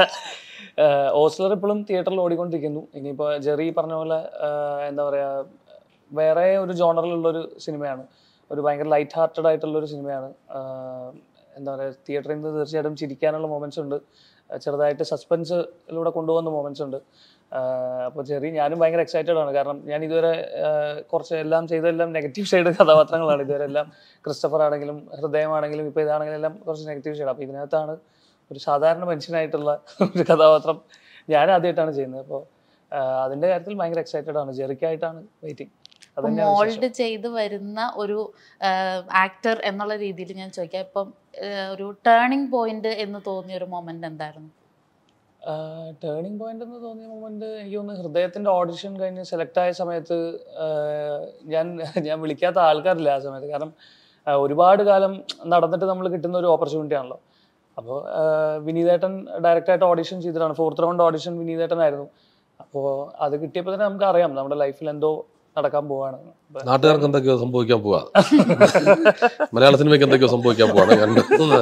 ഓസ്ലർ ഇപ്പോഴും തിയേറ്ററിൽ ഓടിക്കൊണ്ടിരിക്കുന്നു ഇനിയിപ്പോൾ ജെറി പറഞ്ഞ പോലെ ആഹ് എന്താ പറയുക വേറെ ഒരു ജോണറിലുള്ളൊരു സിനിമയാണ് ഒരു ഭയങ്കര ലൈറ്റ് ഹാർട്ടഡ് ആയിട്ടുള്ളൊരു സിനിമയാണ് ആഹ് എന്താ പറയുക തിയേറ്ററിൽ നിന്ന് തീർച്ചയായിട്ടും ചിരിക്കാനുള്ള മൊമെൻറ്റ്സ് ഉണ്ട് ആഹ് ചെറുതായിട്ട് സസ്പെൻസിലൂടെ കൊണ്ടുപോകുന്ന മൊമെൻറ്റ്സ് ഉണ്ട് അപ്പോൾ ചെറിയ ഞാനും ഭയങ്കര എക്സൈറ്റഡ് ആണ് കാരണം ഞാൻ ഇതുവരെ ആഹ് കുറച്ച് എല്ലാം ചെയ്തെല്ലാം നെഗറ്റീവ് ഷെയ്ഡ് കഥാപാത്രങ്ങളാണ് ഇതുവരെ എല്ലാം ക്രിസ്റ്റഫർ ആണെങ്കിലും ഹൃദയമാണെങ്കിലും ഇപ്പോൾ ഇതാണെങ്കിലും എല്ലാം കുറച്ച് നെഗറ്റീവ് ഷെയ്ഡ് അപ്പോൾ ഇതിനകത്താണ് ഒരു സാധാരണ മനുഷ്യനായിട്ടുള്ള ഒരു കഥാപാത്രം ഞാൻ ആദ്യമായിട്ടാണ് ചെയ്യുന്നത് അപ്പോൾ അതിൻ്റെ കാര്യത്തിൽ ഭയങ്കര എക്സൈറ്റഡ് ആണ് ജെറിക്കായിട്ടാണ് വെയിറ്റിംഗ് അത് തന്നെയാണ് വിശേഷം. മോൾഡ് ചെയ്ത് വരുന്ന ഒരു ആക്ടർ എന്നുള്ള രീതിയിൽ ഞാൻ ചോദിക്കാം ഇപ്പം ആഹ് ഒരു ടേണിംഗ് പോയിന്റ് എന്ന് തോന്നിയ ഒരു മൊമെന്റ് എന്തായിരുന്നു ടേണിംഗ് പോയിന്റ് എന്ന് തോന്നിയ മൊമെന്റ് എനിക്ക് തോന്നുന്നു ഹൃദയത്തിന്റെ ഓഡിഷൻ കഴിഞ്ഞ് സെലക്ട് ആയ സമയത്ത് ആഹ് ഞാൻ ഞാൻ വിളിക്കാത്ത ആൾക്കാരില്ല ആ സമയത്ത് കാരണം ആഹ് ഒരുപാട് കാലം നടന്നിട്ട് നമ്മൾ കിട്ടുന്ന ഒരു ഓപ്പർച്യൂണിറ്റി ആണല്ലോ അപ്പോൾ വിനീതേട്ടൻ ഡയറക്റ്റായിട്ട് ഓഡിഷൻ ചെയ്തിട്ടാണ് ഫോർത്ത് റൗണ്ട് ഓഡിഷൻ വിനീതേട്ടനായിരുന്നു അപ്പോൾ അത് കിട്ടിയപ്പോൾ തന്നെ നമുക്ക് അറിയാം നമ്മുടെ ലൈഫിൽ എന്തോ നടക്കാൻ പോവാണ് അപ്പൊ നാട്ടുകാർക്ക് എന്തൊക്കെയോ സംഭവിക്കാൻ പോവാ മലയാള സിനിമയ്ക്ക് എന്തൊക്കെയോ സംഭവിക്കാൻ പോവാണ് ഞാൻ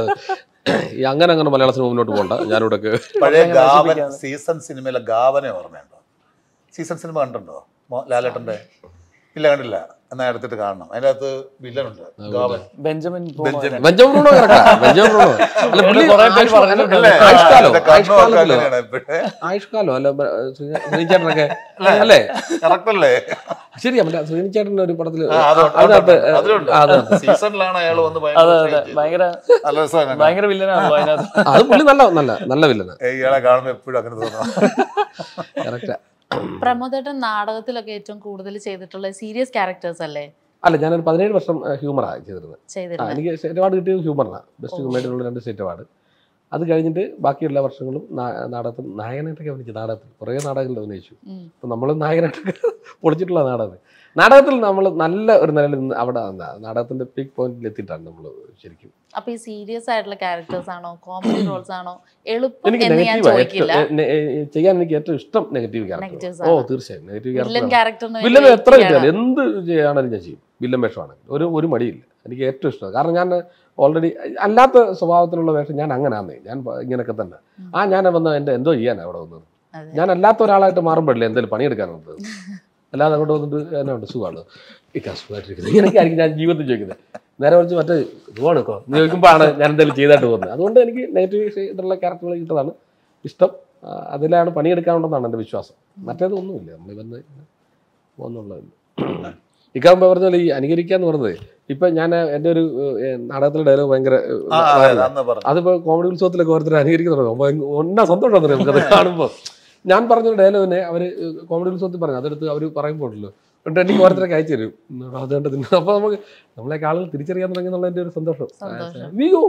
ഈ അങ്ങനെ അങ്ങനെ മലയാള സിനിമ മുന്നോട്ട് പോകണ്ട ഞാനിവിടെ പഴയ അങ്ങനെ ഗാവൻ നശിപ്പിക്കാതെ. സീസൺ സിനിമയിലെ ഗാവനെ ഓർമ്മയുണ്ടോ സീസൺ സിനിമ കണ്ടിട്ടുണ്ടോ മോ- ലാലേട്ടൻ്റെ ഇല്ല കണ്ടില്ല എന്നാ എടുത്തിട്ട് കാണണം അതിൻ്റെ അകത്ത് വില്ലനുണ്ട് Gavin Benjamin Benjamin. Benjamin Bruno കറക്റ്റാ ബെഞ്ചമിൻ ബ്രൂണോ അല്ല പുള്ളി കുറേ പേര് ആയുഷ്- പറഞ്ഞിട്ടുണ്ട്. അല്ല, ആയുഷ്കാലോ അതിന്റെ കണ്ണും ഒക്കെ ആയുഷ്കാലത്തിലോ അങ്ങനെയാണ് എപ്പോഴേ ആയുഷ്കാലോ അല്ല ശ്രീചേട്ടനൊക്കെ അല്ലേ കറക്റ്റ് അല്ലേ ശരിയാ മറ്റേ ശ്രീനിച്ചേട്ടൻ്റെ ഒരു പടത്തില് ആ, അതുണ്ട്, അതിനകത്ത് അതുണ്ട്, അതിലുണ്ട്. ആ, അതിനകത്ത് സീസണിലാണ് അയാൾ വന്ന് അതെ ഭയങ്കര അതെ shade ചെയ്തത്. ഭയങ്കര നല്ല രസമാണ് ഭയങ്കര വില്ലനാണല്ലോ അതിനകത്ത് അത് പുള്ളി നല്ല നല്ല നല്ല വില്ലന് ഇയാളെ കാണുമ്പോൾ എപ്പോഴും അങ്ങനെ തോന്നുന്നു കറക്റ്റാ പ്രമോദേട്ടൻ നാടകത്തിലൊക്കെ ഏറ്റവും കൂടുതൽ ചെയ്തിട്ടുള്ള സീരിയസ് ക്യാരക്ടേഴ്സ് അല്ലേ അല്ല ഞാനൊരു പതിനേഴ് വർഷം ഹ്യൂമറാണ് ചെയ്തിരുന്നത് ആ ചെയ്തിരുന്നത് എനിക്ക് സ്റ്റേറ്റ് അവാർഡ് കിട്ടിയത് ഹ്യൂമറിനാണ് ബെസ്റ്റ് ഹ്യൂമറായിട്ടുള്ള രണ്ട് സ്റ്റേറ്റ് അവാർഡ് അത് കഴിഞ്ഞിട്ട് ബാക്കി എല്ലാ വർഷങ്ങളും നാ- നാടകത്തിൽ നായകനായിട്ടൊക്കെ അഭിനയിച്ചു നാടകത്തിൽ കുറേ നാടകങ്ങളിൽ അഭിനയിച്ചു ഉം. അപ്പം നമ്മൾ നായകനായിട്ടൊക്കെ പൊളിച്ചിട്ടുള്ള നാടകം നാടകത്തിൽ നമ്മൾ നല്ല ഒരു നിലയിൽ നിന്ന് അവിടെ ന- നാടകത്തിന്റെ പീക്ക് പോയിന്റിൽ എത്തിയിട്ടാണ് നമ്മൾ ശരിക്കും അപ്പൊ ഈ സീരിയസ് ആയിട്ടുള്ള ക്യാരക്ടേഴ്സ് ആണോ കോമഡി റോൾസ് ആണോ എളുപ്പം എനിക്ക് എന്ന് ഞാൻ നെഗറ്റീവ് ചോദിക്കില്ല ചെയ്യാൻ എനിക്ക് ഏറ്റവും ഇഷ്ടം നെഗറ്റീവ് ക്യാരക്ടർ Negatives ഓ ആണ്. തീർച്ചയായും നെഗറ്റീവ് വില്ലൻ ക്യാരക്ടർ ക്യാരക്ടറിന് വില്ലൻ എത്ര കിട്ടിയാലും എന്ത് ചെയ്യാണെങ്കിലും ഞാൻ ചെയ്യും വില്ലൻ വേഷമാണെങ്കിൽ ഒരു ഒരു മടിയില്ല എനിക്ക് ഏറ്റവും ഇഷ്ടം കാരണം ഞാൻ ഓൾറെഡി അല്ലാത്ത സ്വഭാവത്തിലുള്ള വേഷം ഞാൻ അങ്ങനെയാന്നേ ഞാൻ പ- ഇങ്ങനെയൊക്കെ തന്നെ ആ ഞാൻ വന്ന് എൻ്റെ എന്തോ ചെയ്യാനാണ് അവിടെ വന്നത് അതെ. ഞാൻ അല്ലാത്ത ഒരാളായിട്ട് മാറുമ്പോഴല്ലേ എന്തെങ്കിലും പണിയെടുക്കാൻ വന്നത് അല്ലാതെ അങ്ങോട്ട് വന്നിട്ട് എന്നാ ഉണ്ട് സുഖമാണ് ഇക്കാ സുഖമായിട്ടിരിക്കുന്നത് ഇങ്ങനെയൊക്കെ ആയിരിക്കും ഞാൻ ജീവിതത്തിൽ ചോദിക്കുന്നത് നേരെ കുറച്ച് മറ്റേ സുഖമാണ് ഇക്കോ എന്ന് ചോദിക്കുമ്പോഴാണ് ഞാൻ എന്തെങ്കിലും ചെയ്തായിട്ട് പോകുന്നത് അതുകൊണ്ട് എനിക്ക് നെഗറ്റീവ് ഇതുള്ള ക്യാരക്ടറുകൾ കിട്ടതാണ് ഇഷ്ടം ആ, അതിലാണ് പണിയെടുക്കാനുണ്ടെന്നാണ് എൻ്റെ വിശ്വാസം മറ്റേത് ഒന്നുമില്ല നമ്മൾ വന്ന് പോകുന്നുള്ളതല്ല ഇക്കാകുമ്പോൾ പറഞ്ഞ പോലെ ഈ അനുകരിക്കുക എന്ന് പറയുന്നത് ഇപ്പൊ ഞാൻ എൻ്റെ ഒരു ഏഹ്, നാടകത്തിലെ ഡയലോഗ് ഭയങ്കര ഏഹ്, ആ അതെ അതെ, അന്ന് പറഞ്ഞു അതിപ്പോ കോമഡി ഉത്സവത്തിലൊക്കെ ഓരോരുത്തർ അനുകരിക്കുന്നുണ്ടോ ഒന്നാ സന്തോഷം പറയാം നമുക്കത് കാണുമ്പോൾ ഞാൻ പറഞ്ഞ ഡയലോഗിനെ അവര് കോമഡി ഉത്സവത്തിൽ പറഞ്ഞു അതെടുത്ത് അവർ പറയുമ്പോഴല്ലോ എന്നിട്ട് എനിക്ക് ഓരോരുത്തരൊക്കെ അയച്ചു തരും ഉം, അതുകൊണ്ട് തിന്നു അപ്പൊ നമുക്ക് നമ്മളെയൊക്കെ ആളുകൾ തിരിച്ചറിയാൻ തുടങ്ങി എന്നുള്ളതിന്റെ ഒരു സന്തോഷം സന്തോഷം. അയ്യോ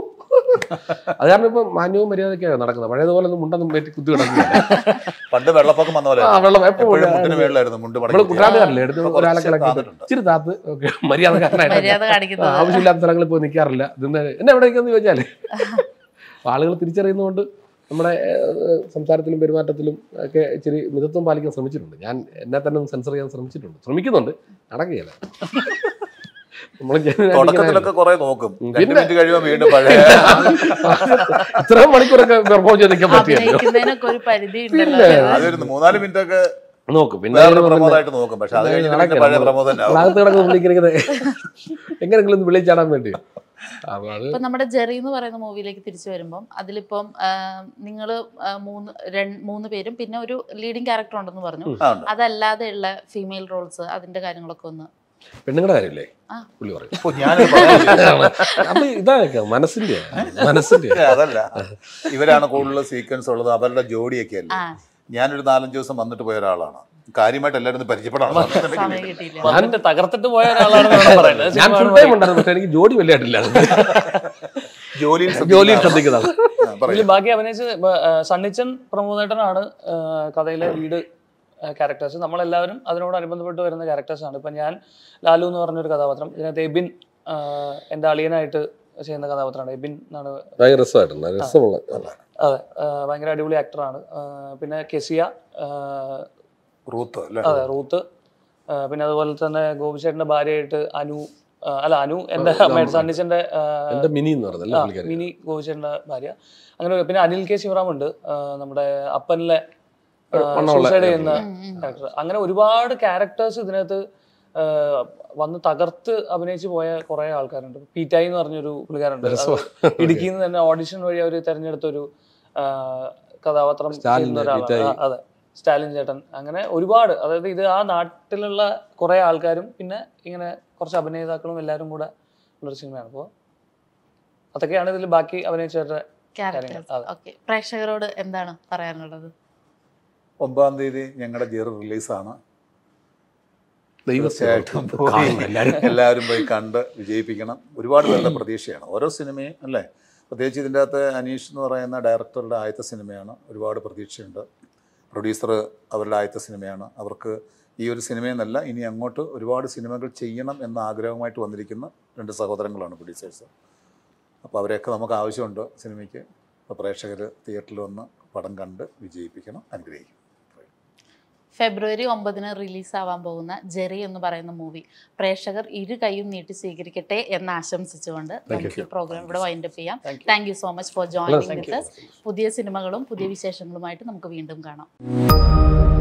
അത് കാരണം ഇപ്പൊ മാന്യവും മര്യാദയൊക്കെയാണ് നടക്കുന്നത് പഴയതുപോലെ ഒന്നും മുണ്ടൊന്നും പറ്റി കുത്തി കിടക്കുന്നില്ല പണ്ട് വെള്ളപ്പൊക്കം വന്ന പോലെ ആ വെള്ളം എപ്പോഴും എപ്പോഴും മുട്ടിന് മേളിലായിരുന്നു മുണ്ട് നമ്മള് മടക്കി കുട്ടനാട്ടുകാരല്ലേ എടുത്ത് ഇപ്പൊ ഒരാളെ കുറച്ച് കിളക്കി താന്നിട്ടുണ്ട്. ഇച്ചിരി താത്ത് ഓക്കെ മര്യാദക്കാരനായിട്ട് മര്യാദ കാണിക്കുന്നത് ആവശ്യമില്ലാത്ത സ്ഥലങ്ങളിൽ പോയി നിൽക്കാറില്ല ഇതിന്ന് എന്നെ എവിടേക്കെന്ന് ചോദിച്ചാല് അപ്പൊ ആളുകൾ തിരിച്ചറിയുന്നതുകൊണ്ട് നമ്മുടെ ഏഹ്, സംസാരത്തിലും പെരുമാറ്റത്തിലും ഒക്കെ ഇച്ചിരി മിതത്വം പാലിക്കാൻ ശ്രമിച്ചിട്ടുണ്ട് ഞാൻ എന്നെ തന്നെ ഒന്ന് സെൻസർ ചെയ്യാൻ ശ്രമിച്ചിട്ടുണ്ട് ശ്രമിക്കുന്നുണ്ട് നടക്കുകയില്ല നമ്മൾ തുടക്കത്തിലൊക്കെ കുറെ നോക്കും ഉം, രണ്ട് പിന്നെ- മിനിറ്റ് കഴിയുമ്പോൾ വീണ്ടും പഴയ ഇത്രയും മണിക്കൂറൊക്കെ പെർഫോം ചെയ്ത് നിൽക്കാൻ പറ്റിയല്ലോ അഭിനയിക്കുന്നതിനൊക്കെ ഒരു പരിധി ഉണ്ടല്ലോ പിന്നെ. അല്ലേ? അതൊരു മൂന്നാല് മിനിറ്റ് ഒക്കെ നോക്കും പിന്നെ വേറെ അതിന് പിന്നെ പ്രമോദമായിട്ട് നോക്കും പക്ഷെ അത് കഴിഞ്ഞ് പിന്നെ പഴയ പ്രമോദം തന്നെ ആവും അകത്ത് കിടക്കുന്ന വിളിക്കുന്നത് എങ്ങനെയെങ്കിലും ഒന്ന് വിളിച്ചാടാൻ വേണ്ടി അപ്പൊ അത് ഇപ്പൊ നമ്മുടെ ജെറി എന്ന് പറയുന്ന മൂവിയിലേക്ക് തിരിച്ചു വരുമ്പം അതിലിപ്പം നിങ്ങൾ മൂന്ന് രണ്ട് മൂന്ന് പേരും പിന്നെ ഒരു ലീഡിങ് ക്യാരക്ടർ ഉണ്ടെന്ന് പറഞ്ഞു ആ, ഉണ്ട്. അതല്ലാതെയുള്ള ഫീമെയിൽ റോൾസ് അതിന്റെ കാര്യങ്ങളൊക്കെ ഒന്ന് പെണ്ണുങ്ങളുടെ കാര്യമില്ലേ ആ. പുള്ളി പറയും ഓ, ഞാനിത് പറയാൻ അത് ഇതാ മനസ്സിന്റെ മനസ്സിന്റെ ഏ, അതല്ല ഇവരാണ് കൂടുതൽ സീക്വൻസ് ഉള്ളത് അവരുടെ ജോഡിയൊക്കെ അല്ലേ ആ ഞാനൊരു നാലഞ്ച് ദിവസം വന്നിട്ട് പോയ ഒരാളാണ് കാര്യമായിട്ട് എല്ലാവരും ഒന്ന് പരിചയപ്പെടാണ് സമയം കിട്ടിയില്ല വന്നിട്ട് തകർത്തിട്ട് പോയ ഒരാളാണ് പറയുന്നത് ഞാൻ ഫുൾ ടൈം ഉണ്ടായിരുന്നു പക്ഷെ എനിക്ക് ജോലി വലിയായിട്ടില്ല ജോലിയിൽ ജോലിയിൽ ശ്രദ്ധിക്കുന്ന ശ്രദ്ധിക്കുന്നതാണ് ആളാണ്. ആ, പറയൂ. ഇതിൽ ബാക്കി അഭിനയിച്ച് ഇപ്പൊ, ആ, സണ്ണിച്ചൻ പ്രമോദേട്ടനാണ് ആ, കഥയിലെ ലീഡ് ക്യാരക്ടേഴ്സ് നമ്മളെല്ലാവരും അതിനോടനുബന്ധപ്പെട്ട് വരുന്ന ക്യാരക്ടേഴ്സ് ആണ് ഇപ്പൊ ഞാൻ ലാലു എന്ന് പറഞ്ഞൊരു കഥാപാത്രം ഇതിനകത്ത് എബിൻ ആ, എൻ്റെ അളിയനായിട്ട് ചെയ്യുന്ന കഥാപാത്രമാണ് എബിൻ എന്നാണ് ഭയങ്കര രസമായിട്ടുണ്ട് രസമുള്ള അതെ ആ, ഭയങ്കര അടിപൊളി ആക്ടറാണ് പിന്നെ കെസിയ ആ, റൂത്ത് അല്ലേ അതെ റൂത്ത് ആ, പിന്നെ അതുപോലെ തന്നെ ഗോപിച്ചേട്ടന്റെ ഭാര്യയായിട്ട് അനു ആ, അല്ല അനു എൻ്റെ അമ്മയുടെ സണ്ണിച്ചന്റെ ആ, എന്റെ മിനി എന്ന് പറഞ്ഞല്ലേ ആ, പുള്ളിക്കാരി മിനി ഗോപിച്ചേട്ടന്റെ ഭാര്യ അങ്ങനെ പിന്നെ അനിൽ കെ ശിവറാം ഉണ്ട് ആ, നമ്മുടെ അപ്പനിലെ വണ്ണമുള്ള സൂസൈഡ് ചെയ്യുന്ന ഉം, ഉം. ക്യാരക്ടർ അങ്ങനെ ഒരുപാട് ക്യാരക്ടേഴ്സ് ഇതിനകത്ത് ആ, വന്ന് തകർത്ത് അഭിനയിച്ച് പോയ കുറെ ആൾക്കാരുണ്ട് പീറ്റായി എന്ന് പറഞ്ഞൊരു പുള്ളിക്കാരുണ്ട് അത് ഇടുക്കിയിൽ നിന്ന് തന്നെ ഓഡിഷൻ വഴി അവർ തെരഞ്ഞെടുത്ത ഒരു ആ, കഥാപാത്രം സ്റ്റാലിൻ ചെയ്യുന്ന ഒരാളാണ് പീറ്റായി. ആ, അതെ സ്റ്റാലിൻ ചേട്ടൻ അങ്ങനെ ഒരുപാട് അതായത് ഇത് ആ നാട്ടിലുള്ള കുറെ ആൾക്കാരും പിന്നെ ഇങ്ങനെ കുറച്ച് അഭിനേതാക്കളും എല്ലാവരും കൂടെ ഉള്ളൊരു സിനിമയാണ് അപ്പോൾ അതൊക്കെയാണ് ഇതിൽ ബാക്കി അഭിനയിച്ചവരുടെ ക്യാരക്ടേഴ്സ് അതെ. ഓക്കെ പ്രേക്ഷകരോട് എന്താണ് പറയാനുള്ളത് ഒമ്പതാം തീയതി ഞങ്ങളുടെ ജെറി റിലീസാണ് ദൈവം തീർച്ചയായിട്ടും പോയി കാണണം എല്ലാവരും. എല്ലാവരും പോയി കണ്ട് വിജയിപ്പിക്കണം ഒരുപാട് പേരുടെ പ്രതീക്ഷയാണ് ഓരോ സിനിമയും അല്ലേ പ്രത്യേകിച്ച് ഇതിൻ്റെ അകത്ത് അനീഷ് എന്ന് പറയുന്ന ഡയറക്ടറുടെ ആദ്യത്തെ സിനിമയാണ് ഒരുപാട് പ്രതീക്ഷയുണ്ട് പ്രൊഡ്യൂസർ അവരുടെ ആദ്യത്തെ സിനിമയാണ് അവർക്ക് ഈ ഒരു സിനിമയെന്നല്ല ഇനി അങ്ങോട്ട് ഒരുപാട് സിനിമകൾ ചെയ്യണം എന്ന ആഗ്രഹമായിട്ട് വന്നിരിക്കുന്ന രണ്ട് സഹോദരങ്ങളാണ് പ്രൊഡ്യൂസേഴ്സ് അപ്പോൾ അവരെയൊക്കെ നമുക്ക് ആവശ്യമുണ്ട് സിനിമയ്ക്ക് അപ്പോൾ പ്രേക്ഷകർ തിയേറ്ററിൽ വന്ന് പടം കണ്ട് വിജയിപ്പിക്കണം അനുഗ്രഹിക്കും ഫെബ്രുവരി ഒമ്പതിന് റിലീസാവാൻ പോകുന്ന ജെറി എന്ന് പറയുന്ന മൂവി പ്രേക്ഷകർ ഇരു കൈയും നീട്ടി സ്വീകരിക്കട്ടെ എന്ന് ആശംസിച്ചുകൊണ്ട് നമുക്ക് ഈ പ്രോഗ്രാം ഇവിടെ വൈൻഡപ്പ് ചെയ്യാം Thank you. Thank you so much for joining Thank with you. പുതിയ സിനിമകളും പുതിയ വിശേഷങ്ങളുമായിട്ട് നമുക്ക് വീണ്ടും കാണാം